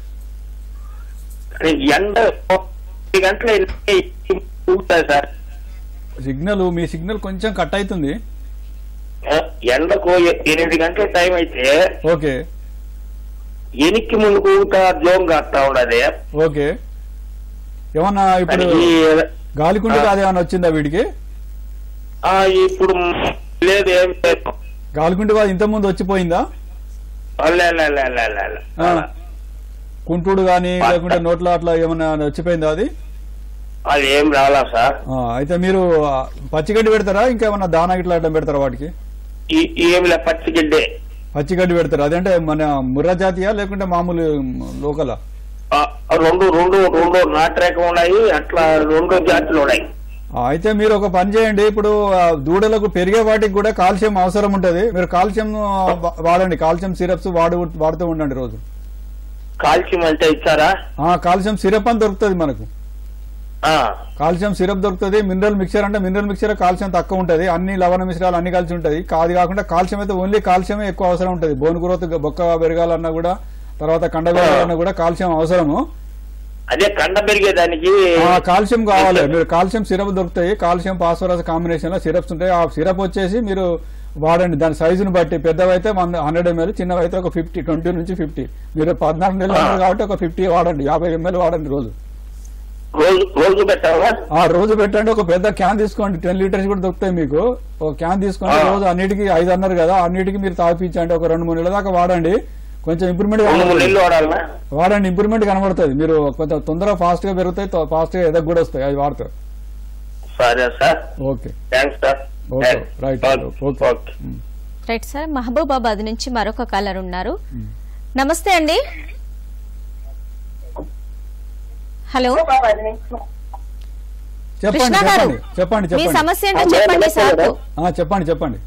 ఎండ పది గంటలు ఉంటుంది సార్ సిగ్నల్ మీ సిగ్నల్ కొంచెం కట్ అవుతుంది ఎండకు ఎ- ఎనిమిది గంటల టైం అయితే ఓకే ఎనికి ముందు కూతా జోన్ కాస్తా ఉన్నది ఓకే ఏమన్నా ఇప్పుడు ఈ- గాలికుండ కాదు ఏమన్నా వచ్చిందా వీడికి ఆ, ఇప్పుడు లేదు ఏం లేదు గాలికుంట కాదు ఇంత ముందు వచ్చిపోయిందా లే, లే, లే, లే, లే, లే. ఆ. కుంటుడు గాని లేకుంటే నోట్లో అట్లా ఏమన్నా వచ్చిపోయిందా అది అది ఏం రాలా సార్ ఆ, అయితే మీరు ఆ, పచ్చిగడ్డి పెడతారా ఇంకేమన్నా దానా ఇట్లా అట్లా పెడతారా వాటికి ఈ- ఏమిలే పచ్చిగడ్డే పచ్చిగడ్డి పెడతారా అదంటే మన ముర్రా జాతీయా లేకుంటే మామూలు లోకలా ఆ, రెండు రెండు రెండు నాటు రకం ఉన్నాయి అట్లా రెండు జాతులు ఉన్నాయి ఆ, అయితే మీరు ఒక పని చేయండి ఇప్పుడు ఆ, దూడలకు పెరిగే వాటికి కూడా కాల్షియం అవసరం ఉంటది మీరు కాల్షియం ఆ, వా- వాడండి కాల్షియం సిరప్స్ వాడు వాడుతూ ఉండండి రోజు కాల్షియం అంటే ఇచ్చారా ఆ కాల్షియం సిరప్ అని దొరుకుతుంది మనకు ఆ, కాల్షియం సిరప్ దొరుకుతుంది మినరల్ మిక్చర్ అంటే మినరల్ మిక్చర్ కాల్షియం తక్కువ ఉంటుంది అన్ని లవణ మిశ్రాలు అన్ని కలిసి ఉంటుంది అది కాకుండా కాల్షియం అయితే ఓన్లీ కాల్షియమే ఎక్కువ అవసరం ఉంటుంది బోన్ గ్రోత్ బొక్క పెరగాలన్నా కూడా తర్వాత కండ పెరగాలన్నా కూడా కాల్షియం అవసరము అదే కండ పెరిగేదానికి ఆ కాల్షియం కావాలి మీరు కాల్షియం సిరప్ దొరుకుతాయి కాల్షియం ఫాస్ఫరస్ కాంబినేషన్ లో సిరప్స్ ఉంటాయి ఆ సిరప్ వచ్చేసి మీరు వాడండి దాని సైజుని బట్టి పెద్దవైతే హండ్రెడ్ ఎంఎల్ చిన్నవైతే ఒక ఫిఫ్టీ ట్వంటీ నుంచి ఫిఫ్టీ మీరు పద్నాలుగు నెలలు ఉన్నారు కాబట్టి ఒక ఫిఫ్టీ వాడండి యాభై ఎంఎల్ వాడండి రోజు రోజు రోజు పెట్టాలా ఆ రోజు పెట్టండి ఒక పెద్ద క్యాన్ తీసుకోండి టెన్ లీటర్స్ కూడా దొరుకుతాయి మీకు ఒక క్యాన్ తీసుకోండి ఆ. రోజు అన్నిటికీ ఐదు అన్నారు కదా అన్నిటికీ మీరు తాగిపించండి ఒక రెండు మూడు నెలల దాకా వాడండి కొంచెం ఇంప్రూవ్మెంట్ రెండు మూడు నెలలు వాడాలనా వాడండి ఇంప్రూవ్మెంట్ కనబడుతుంది మీరు కొంచెం తొందరగా ఫాస్ట్ గా పెరుగుతాయి ఫాస్ట్ గా ఎదగ కూడా వస్తాయి అవి వాడతారు సరే sir okay thanks sir okay right okay right sir Mahabubabad నుంచి మరొక కాలర్ ఉన్నారు నమస్తే అండి హలో చెప్పండి కృష్ణ గారు, చెప్పండి చెప్పండి మీ చెప్పండి సమస్య ఏంటో చెప్పండి సార్కు ఆ, చెప్పండి చెప్పండి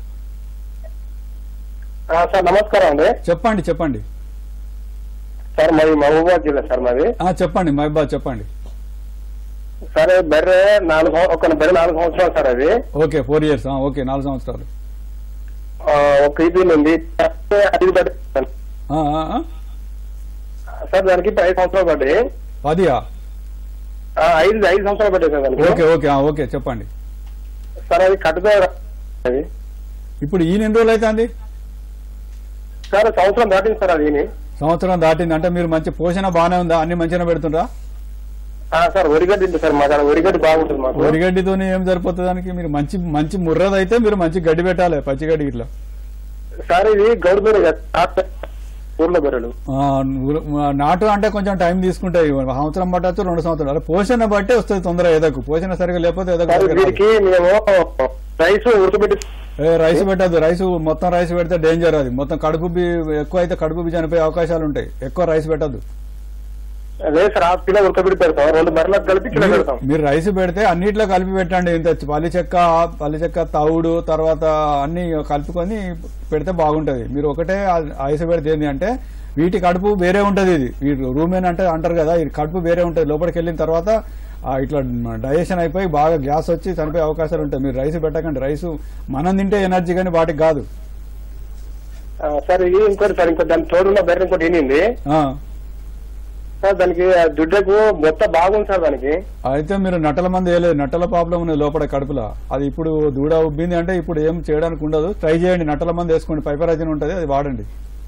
సార్ నమస్కారం అండి చెప్పండి చెప్పండి సార్ మాది మహబూబాద్ జిల్లా సార్ మాది ఆ, చెప్పండి మహిబాద్ చెప్పండి సరే బర్రె నాలుగు సం- ఒక బర్రె నాలుగు సంవత్సరాలు సార్ అది ఓకే ఫోర్ ఇయర్స్ ఓకే నాలుగు సంవత్సరాలు ఆ, ఒక ఇది ఉంది ఐదు బర్రె ఆ, ఆ, ఆ. సార్ దానికి ఇప్పుడు ఐదు సంవత్సరాలు పడ్డాయి పదియా ఆ, ఐదు ఐదు సంవత్సరాలు పడ్డాయి సార్ దానికి ఓకే ఓకే ఆ, ఓకే చెప్పండి సార్ అది కట్టుదా అది ఇప్పుడు ఈయన ఎన్ని రోజులు అయితే అండి సార్ సంవత్సరం దాటింది సార్ అది సంవత్సరం దాటింది అంటే మీరు మంచి పోషణ బాగానే ఉందా అన్ని మంచిగా పెడుతుండ్రా ఆ, సార్ ఒరిగడ్డి ఉంది సార్ మా కాడ ఒరిగడ్డి బాగుంటుంది మాకు వరిగడ్డితోనే ఏం సరిపోతుంది దానికి మీరు మంచి మంచి ముర్రదైతే మీరు మంచి గడ్డి పెట్టాలి పచ్చిగడ్డి ఇట్లా సార్ ఇది గౌడు బర్రె కదా, సార్, ఊర్లో బర్రెలు ఆ, ఊరు- ఆ, నాటు అంటే కొంచెం టైం తీసుకుంటాయి సంవత్సరం పట్టచ్చు రెండు సంవత్సరాలు అదే పోషణ బట్టే వస్తుంది తొందరగా ఎదకు పోషణ సరిగా లేకపోతే ఎదకు సార్ సరిగా రాదు. వీరికి మేము రైస్ ఉడకబెట్టి ఏ, రైస్ పెట్టద్దు రైస్ మొత్తం రైస్ పెడితే డేంజర్ అది మొత్తం కడుపు బి- ఎక్కువ అయితే కడుపు బి చనిపోయే అవకాశాలు ఉంటాయి ఎక్కువ రైస్ పెట్టద్దు అదే సార్ హాఫ్ కిలో ఉడకబెట్టి పెడతాం రెండు బర్రెలకు కలిపి కిలో మీరు- పెడతాం మీరు రైస్ పెడితే అన్నిట్లో కలిపి పెట్టండి ఇంత పల్లి చెక్క పల్లి చెక్క తవుడు తర్వాత అన్ని కలుపుకొని పెడితే బాగుంటది మీరు ఒకటే ఐస్ పెడితే ఏంటి అంటే వీటి కడుపు వేరే ఉంటది ఇది వీటి రూమేన్ అంటే అంటారు కదా ఇది కడుపు వేరే ఉంటది లోపలికి వెళ్ళిన తర్వాత ఆ, ఇట్లా డైజెషన్ అయిపోయి బాగా గ్యాస్ వచ్చి చనిపోయే అవకాశాలు ఉంటాయి మీరు రైస్ పెట్టకండి రైస్ మనం తింటే ఎనర్జీ కానీ వాటికి కాదు ఆ, సార్ ఇది ఇంకోటి సార్ ఇంకో దాని తోడున్న బర్రె ఇంకోటి ఏంటి ఆ. సార్ దానికి ఆ దుడ్డకు మొత్తం బాగుంది సార్ దానికి అయితే మీరు నట్టల మంది వేయలేదు నట్టల ప్రాబ్లం ఉన్నది లోపల కడుపులో అది ఇప్పుడు దూడ ఉబ్బింది అంటే ఇప్పుడు ఏం చేయడానికి ఉండదు ట్రై చేయండి నట్టల మంది వేసుకోండి పైపరాజన్ ఉంటుంది అది వాడండి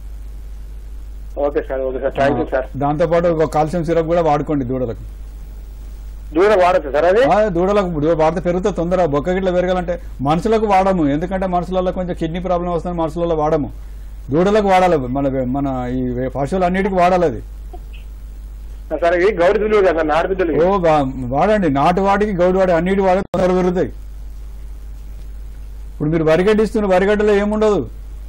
okay sir okay sir thank you sir దాంతో పాటు ఒక కాల్షియం సిరప్ కూడా వాడుకోండి దూడలకు దూరం వాడచ్చు సార్ అది ఆ, దూడలకు దూ- వాడితే పెరిగితే తొందర బొక్క గిట్ల పెరగాలంటే మనుషులకు వాడము ఎందుకంటే మనుషులలో కొంచెం కిడ్నీ ప్రాబ్లం వస్తుంది మనుషులలో వాడము దూడలకు వాడాలి మన మన ఈ పశువులు అన్నిటికీ వాడాలి అది సార్ ఇది గౌరీ దుల్లు కదా సార్ నార్బిద్దులు ఓ వా- వాడండి నాటు వాడికి గౌడు వాడి అన్నిటి వాడి తొందర పెరుగుతాయి ఇప్పుడు మీరు వరిగడ్డి ఇస్తున్న వరిగడ్డలో ఏముండదు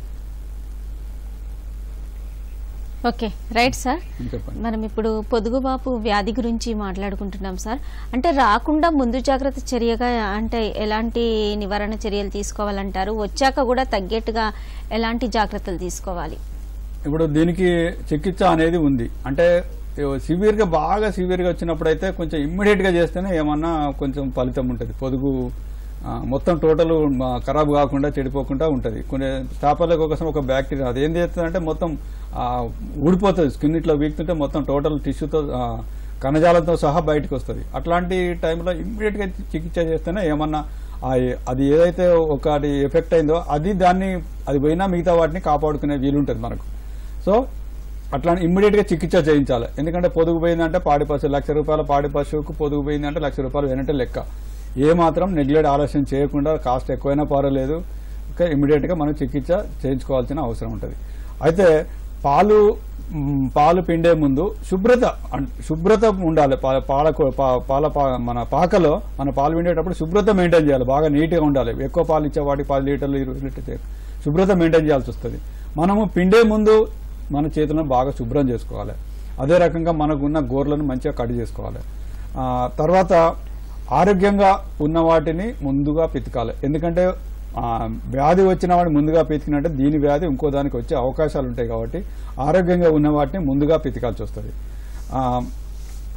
ఓకే రైట్ సార్ చెప్పండి మనం ఇప్పుడు పొదుగుబాపు వ్యాధి గురించి మాట్లాడుకుంటున్నాం సార్ అంటే రాకుండా ముందు జాగ్రత్త చర్యగా అంటే ఎలాంటి నివారణ చర్యలు తీసుకోవాలంటారు వచ్చాక కూడా తగ్గేట్టుగా ఎలాంటి జాగ్రత్తలు తీసుకోవాలి ఇప్పుడు దీనికి చికిత్స అనేది ఉంది అంటే సివియర్ గా బాగా సివియర్ గా వచ్చినప్పుడు అయితే కొంచెం ఇమ్మీడియట్ గా చేస్తేనే ఏమన్నా కొంచెం ఫలితం ఉంటుంది పొదుగు ఆ, మొత్తం టోటల్ ఖరాబ్ కాకుండా చెడిపోకుండా ఉంటుంది కొన్ని స్టాపర్లకు ఒకసారి ఒక బ్యాక్టీరియా అది ఏం చేస్తుందంటే మొత్తం ఆ, ఊడిపోతుంది స్కిన్ ఇట్లా వీక్తుంటే మొత్తం టోటల్ టిష్యూతో కణజాలంతో సహా బయటకు వస్తుంది అట్లాంటి టైంలో ఇమ్మీడియట్ గా చికిత్స చేస్తేనే ఏమన్నా ఆ ఏ- అది ఏదైతే ఒకటి ఎఫెక్ట్ అయిందో అది దాన్ని అది పోయినా మిగతా వాటిని కాపాడుకునే వీలుంటుంది మనకు సో అట్లా ఇమ్మీడియట్ గా చికిత్స చేయించాలి ఎందుకంటే పొదుగు పోయిందంటే పాడి పశువు లక్ష రూపాయల పాడి పశువుకు పొదుగు పోయిందంటే లక్ష రూపాయలు వెనటే లెక్క ఏ మాత్రం నెగ్లెక్ట్ ఆలస్యం చేయకుండా కాస్ట్ ఎక్కువైనా పర్వాలేదు ఇంకా ఇమ్మీడియట్ గా మనం చికిత్స చేయించుకోవాల్సిన అవసరం ఉంటుంది అయితే పాలు మ్, పాలు పిండే ముందు శుభ్రత అం- శుభ్రత ఉండాలి పా- పాల కో- పా- పాల పా- మన పాకలో మన పాలు పిండేటప్పుడు శుభ్రత మెయింటైన్ చేయాలి బాగా నీట్గా ఉండాలి ఎక్కువ పాలు ఇచ్చే వాటికి పది లీటర్లు ఇరవై లీటర్లు చే- శుభ్రత మెయింటైన్ చేయాల్సి వస్తుంది మనము పిండే ముందు మన చేతులను బాగా శుభ్రం చేసుకోవాలి అదే రకంగా మనకు ఉన్న గోర్లను మంచిగా కట్ చేసుకోవాలి ఆ, తర్వాత ఆరోగ్యంగా ఉన్న వాటిని ముందుగా పితకాలి ఎందుకంటే ఆ, వ్యాధి వచ్చిన వాడిని ముందుగా పితికినట్టే దీని వ్యాధి ఇంకో దానికి వచ్చే అవకాశాలు ఉంటాయి కాబట్టి ఆరోగ్యంగా ఉన్న వాటిని ముందుగా పితకాల్సి వస్తుంది ఆ,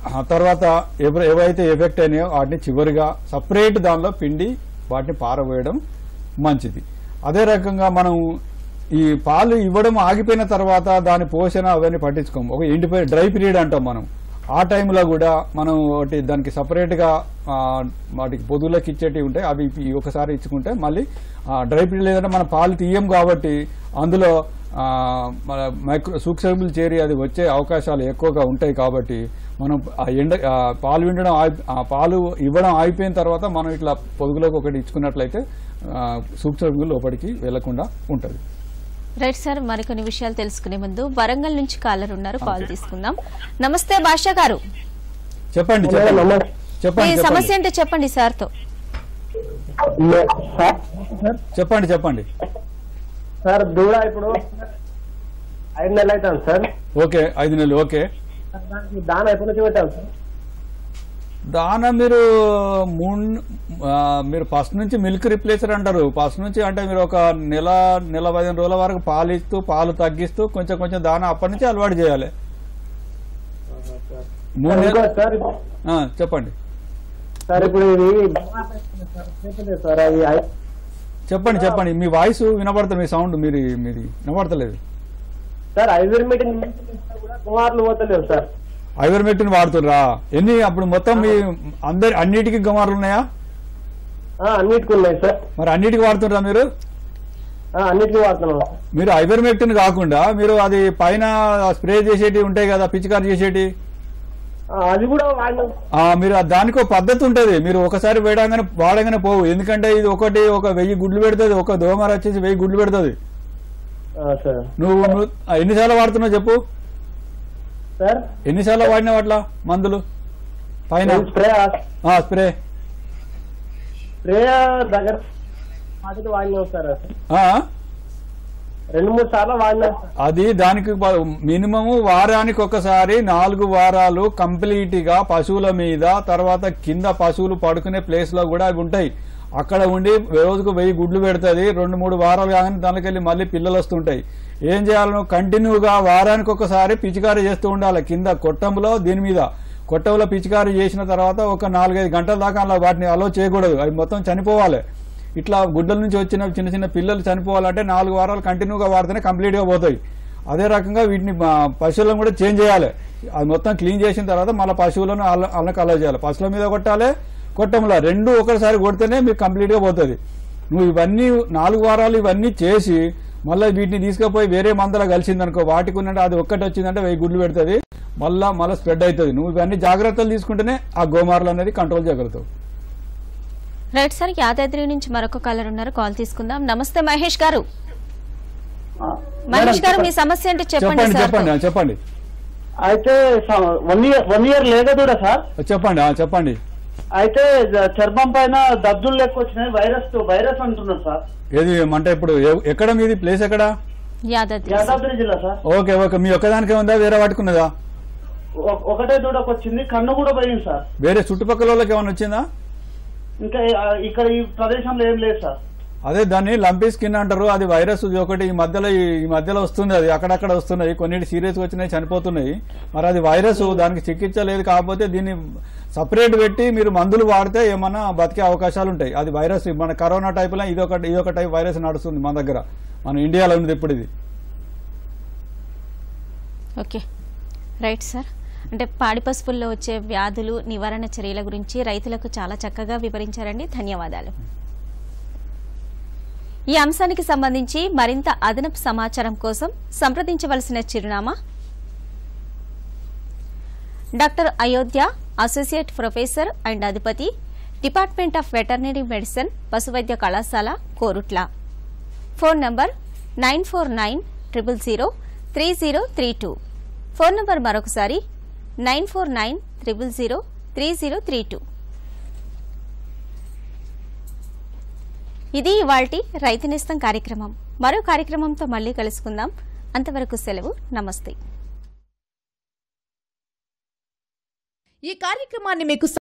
ఆ తర్వాత ఎవ- ఏవైతే ఎఫెక్ట్ అయినాయో వాటిని చివరిగా సపరేట్ దానిలో పిండి వాటిని పారవేయడం మంచిది అదే రకంగా మనం ఈ పాలు ఇవ్వడం ఆగిపోయిన తర్వాత దాని పోషణ అవన్నీ పట్టించుకోము ఒక ఎండిపోయి డ్రై పీరియడ్ అంటాం మనం ఆ టైంలో కూడా మనం ఒకటి దానికి సపరేట్గా ఆ, వాటికి పొదువులకు ఇచ్చేటివి ఉంటాయి అవి ఈ ఒకసారి ఇచ్చుకుంటే మళ్ళీ డ్రై పీరియడ్ లేదంటే మన పాలు తీయం కాబట్టి అందులో ఆ, మన మైక్రో సూక్ష్మజీవులు చేరి అది వచ్చే అవకాశాలు ఎక్కువగా ఉంటాయి కాబట్టి మనం ఆ ఎండ ఆ పాలు విండడం ఆగి- ఆ పాలు ఇవ్వడం ఆగిపోయిన తర్వాత మనం ఇట్లా పొదుగులోకి ఒకటి ఇచ్చుకున్నట్లయితే ఆ, సూక్ష్మజీవులు లోపలికి వెళ్లకుండా ఉంటుంది రైట్ సార్ మరికొన్ని విషయాలు తెలుసుకునే ముందు వరంగల్ నుంచి కాలర్ ఉన్నారు కాల్ తీసుకుందాం నమస్తే భాష గారు చెప్పండి మేడం, చెప్పండి నమస్తే. మీ చెప్పండి సమస్య చెప్పండి ఏంటో చెప్పండి సార్తో సార్ చెప్పండి చెప్పండి సార్ దూడ ఇప్పుడు ఐదు నెలలు అవుతాను సార్ ఓకే ఐదు నెలలు ఓకే దానికి దాన ఎప్పటి నుంచి పెట్టాలి సార్ దాన మీరు మూడు ఆ, మీరు ఫస్ట్ నుంచి మిల్క్ రిప్లేసర్ అంటారు ఫస్ట్ నుంచి అంటే మీరు ఒక నెల నెల పదిహేను రోజుల వరకు పాలు ఇస్తూ పాలు తగ్గిస్తూ కొంచెం కొంచెం దాన అప్పటి నుంచి అలవాటు చేయాలి మూడు నెలలు ఇంకోటి సార్ ఇప్పుడు- ఆ, చెప్పండి సార్ ఇప్పుడు ఇది చెప్పలేదు సార్ అది ఐ- చెప్పండి చెప్పండి మీ వాయిస్ వినపడుతుంది మీ సౌండ్ మీరు మీది వినపడతలేదు సార్ ఐవర్ మీటింగ్ కూడా కుమార్లు పోతలేవు సార్ ఐవర్మెక్టిన్ వాడుతుర్రా ఎన్ని అప్పుడు మొత్తం మీ అందరి అన్నిటికీ గమార్లు ఉన్నాయా ఆ, అన్నిటికి ఉన్నాయి సార్ మరి అన్నిటికీ వాడుతుర్రా మీరు ఆ, అన్నిటికీ వాడుతున్నాం సార్. మీరు ఐవర్మెక్టిన్ కాకుండా మీరు అది పైన స్ప్రే చేసేటి ఉంటాయి కదా పిచికారి చేసేటి ఆ, అది కూడా వాడినాం ఆ, మీరు ఆ దానికి ఒక పద్ధతి ఉంటుంది మీరు ఒకసారి వేయడంగానే వాడగానే పోవు ఎందుకంటే ఇది ఒకటి ఒక వెయ్యి గుడ్లు పెడుతుంది ఒక దోమర వచ్చేసి వెయ్యి గుడ్లు పెడుతుంది ఆ, సార్ నువ్వు నువ్వు ఆ, ఎన్నిసార్లు వాడుతున్నావు చెప్పు సార్ ఎన్నిసార్లు వాడినావు అట్లా మందులు పైన స్ప్రే ఆ, స్ప్రే స్ప్రే దగ్గర వాటికి వాడినాం సార్ ఆ? రెండు మూడు సార్లు వాడినాం సార్ అది దానికి మినిమం వారానికి ఒకసారి నాలుగు వారాలు కంప్లీట్ గా పశువుల మీద తర్వాత కింద పశువులు పడుకునే ప్లేస్ లో కూడా అవి ఉంటాయి అక్కడ ఉండి రోజుకు వెయ్యి గుడ్లు పెడుతుంది రెండు మూడు వారాలు కాగానే దానికి వెళ్ళి మళ్ళీ పిల్లలు వస్తుంటాయి ఏం చేయాలను కంటిన్యూగా వారానికి ఒకసారి పిచికారీ చేస్తూ ఉండాలి కింద కొట్టంలో దీని మీద కొట్టంలో పిచికారీ చేసిన తర్వాత ఒక నాలుగైదు గంటల దాకా అలా వాటిని అలో చేయకూడదు అవి మొత్తం చనిపోవాలి ఇట్లా గుడ్డల నుంచి వచ్చిన చిన్న చిన్న పిల్లలు చనిపోవాలంటే నాలుగు వారాలు కంటిన్యూగా వాడితేనే కంప్లీట్గా పోతాయి అదే రకంగా వీటిని ఆ, పశువులను కూడా చేంజ్ చేయాలి అది మొత్తం క్లీన్ చేసిన తర్వాత మళ్ళీ పశువులను అల్ల అల్లకి అలవ్ చేయాలి పశువుల మీద కొట్టాలి కొట్టంలో రెండు ఒకసారి కొడితేనే మీకు కంప్లీట్గా పోతుంది నువ్వు ఇవన్నీ నాలుగు వారాలు ఇవన్నీ చేసి మళ్ళీ వీటిని తీసుకుపోయి వేరే మందలో కలిసిందనుకో వాటికి ఉన్నట్టు అది ఒక్కటి వచ్చిందంటే వెయ్యి గుడ్లు పెడుతుంది మళ్ళా మళ్ళీ స్ప్రెడ్ అవుతుంది నువ్వు ఇవన్నీ జాగ్రత్తలు తీసుకుంటేనే ఆ గోమార్లు అనేది కంట్రోల్ చేయగలుగుతావు రైట్ సార్ యాదాద్రి నుంచి మరొక కాలర్ ఉన్నారు కాల్ తీసుకుందాం నమస్తే మహేష్ గారు మహేష్ గారు మీ సమస్య ఏంటో చెప్పండి చెప్పండి సార్ చెప్పండి ఆ, చెప్పండి అయితే వన్ ఇయర్ వన్ ఇయర్ లేక కూడా సార్ చెప్పండి ఆ, చెప్పండి అయితే జ- చర్మం పైన దద్దులు లెక్క వచ్చినాయి వైరస్ వైరస్ అంటున్నారు సార్ ఏది అంటే ఇప్పుడు ఎ- ఎక్కడ మీది ప్లేస్ ఎక్కడ యాదాద్రి యాదాద్రి జిల్లా సార్ ఓకే ఓకే మీ ఒక్కదానికే ఉందా వేరే వాటుకున్నదా ఒ- ఒకటే దూడకు వచ్చింది కన్ను కూడా పోయింది సార్ వేరే చుట్టుపక్కల వాళ్ళకి ఏమైనా వచ్చిందా ఇంకా ఆ, ఇక్కడ ఈ ప్రదేశంలో ఏం లేదు సార్ అదే దాన్ని లంపీ స్కిన్ అంటారు అది వైరస్ ఇది ఒకటి ఈ మధ్యలో ఈ ఈ మధ్యలో వస్తుంది అది అక్కడక్కడ వస్తున్నాయి కొన్నిటి సీరియస్ వచ్చినాయి చనిపోతున్నాయి మరి అది వైరస్ దానికి చికిత్స లేదు కాకపోతే దీన్ని సపరేట్ పెట్టి మీరు మందులు వాడితే ఏమన్నా బతికే అవకాశాలు ఉంటాయి అది వైరస్ మన కరోనా టైపులో ఇది ఒక ఇది ఒక టైప్ వైరస్ నడుస్తుంది మన దగ్గర మన ఇండియాలో ఉంది ఇప్పుడు ఇది ఓకే రైట్ సార్ అంటే పాడి పశువుల్లో వచ్చే వ్యాధులు నివారణ చర్యల గురించి రైతులకు చాలా చక్కగా వివరించారండి ధన్యవాదాలు ఈ అంశానికి సంబంధించి మరింత అదనపు సమాచారం కోసం సంప్రదించవలసిన చిరునామా doctor Ayodhya associate professor and అధిపతి డిపార్ట్మెంట్ ఆఫ్ వెటర్నరీ మెడిసిన్ పశువైద్య కళాశాల Korutla phone number nine four nine triple zero three zero three two phone number మరొకసారి nine four nine triple zero three zero three two ఇది ఇవాల్టి రైతు నేస్తం కార్యక్రమం మరో కార్యక్రమంతో మళ్ళీ కలుసుకుందాం అంతవరకు సెలవు నమస్తే ఈ కార్యక్రమాన్ని మీకు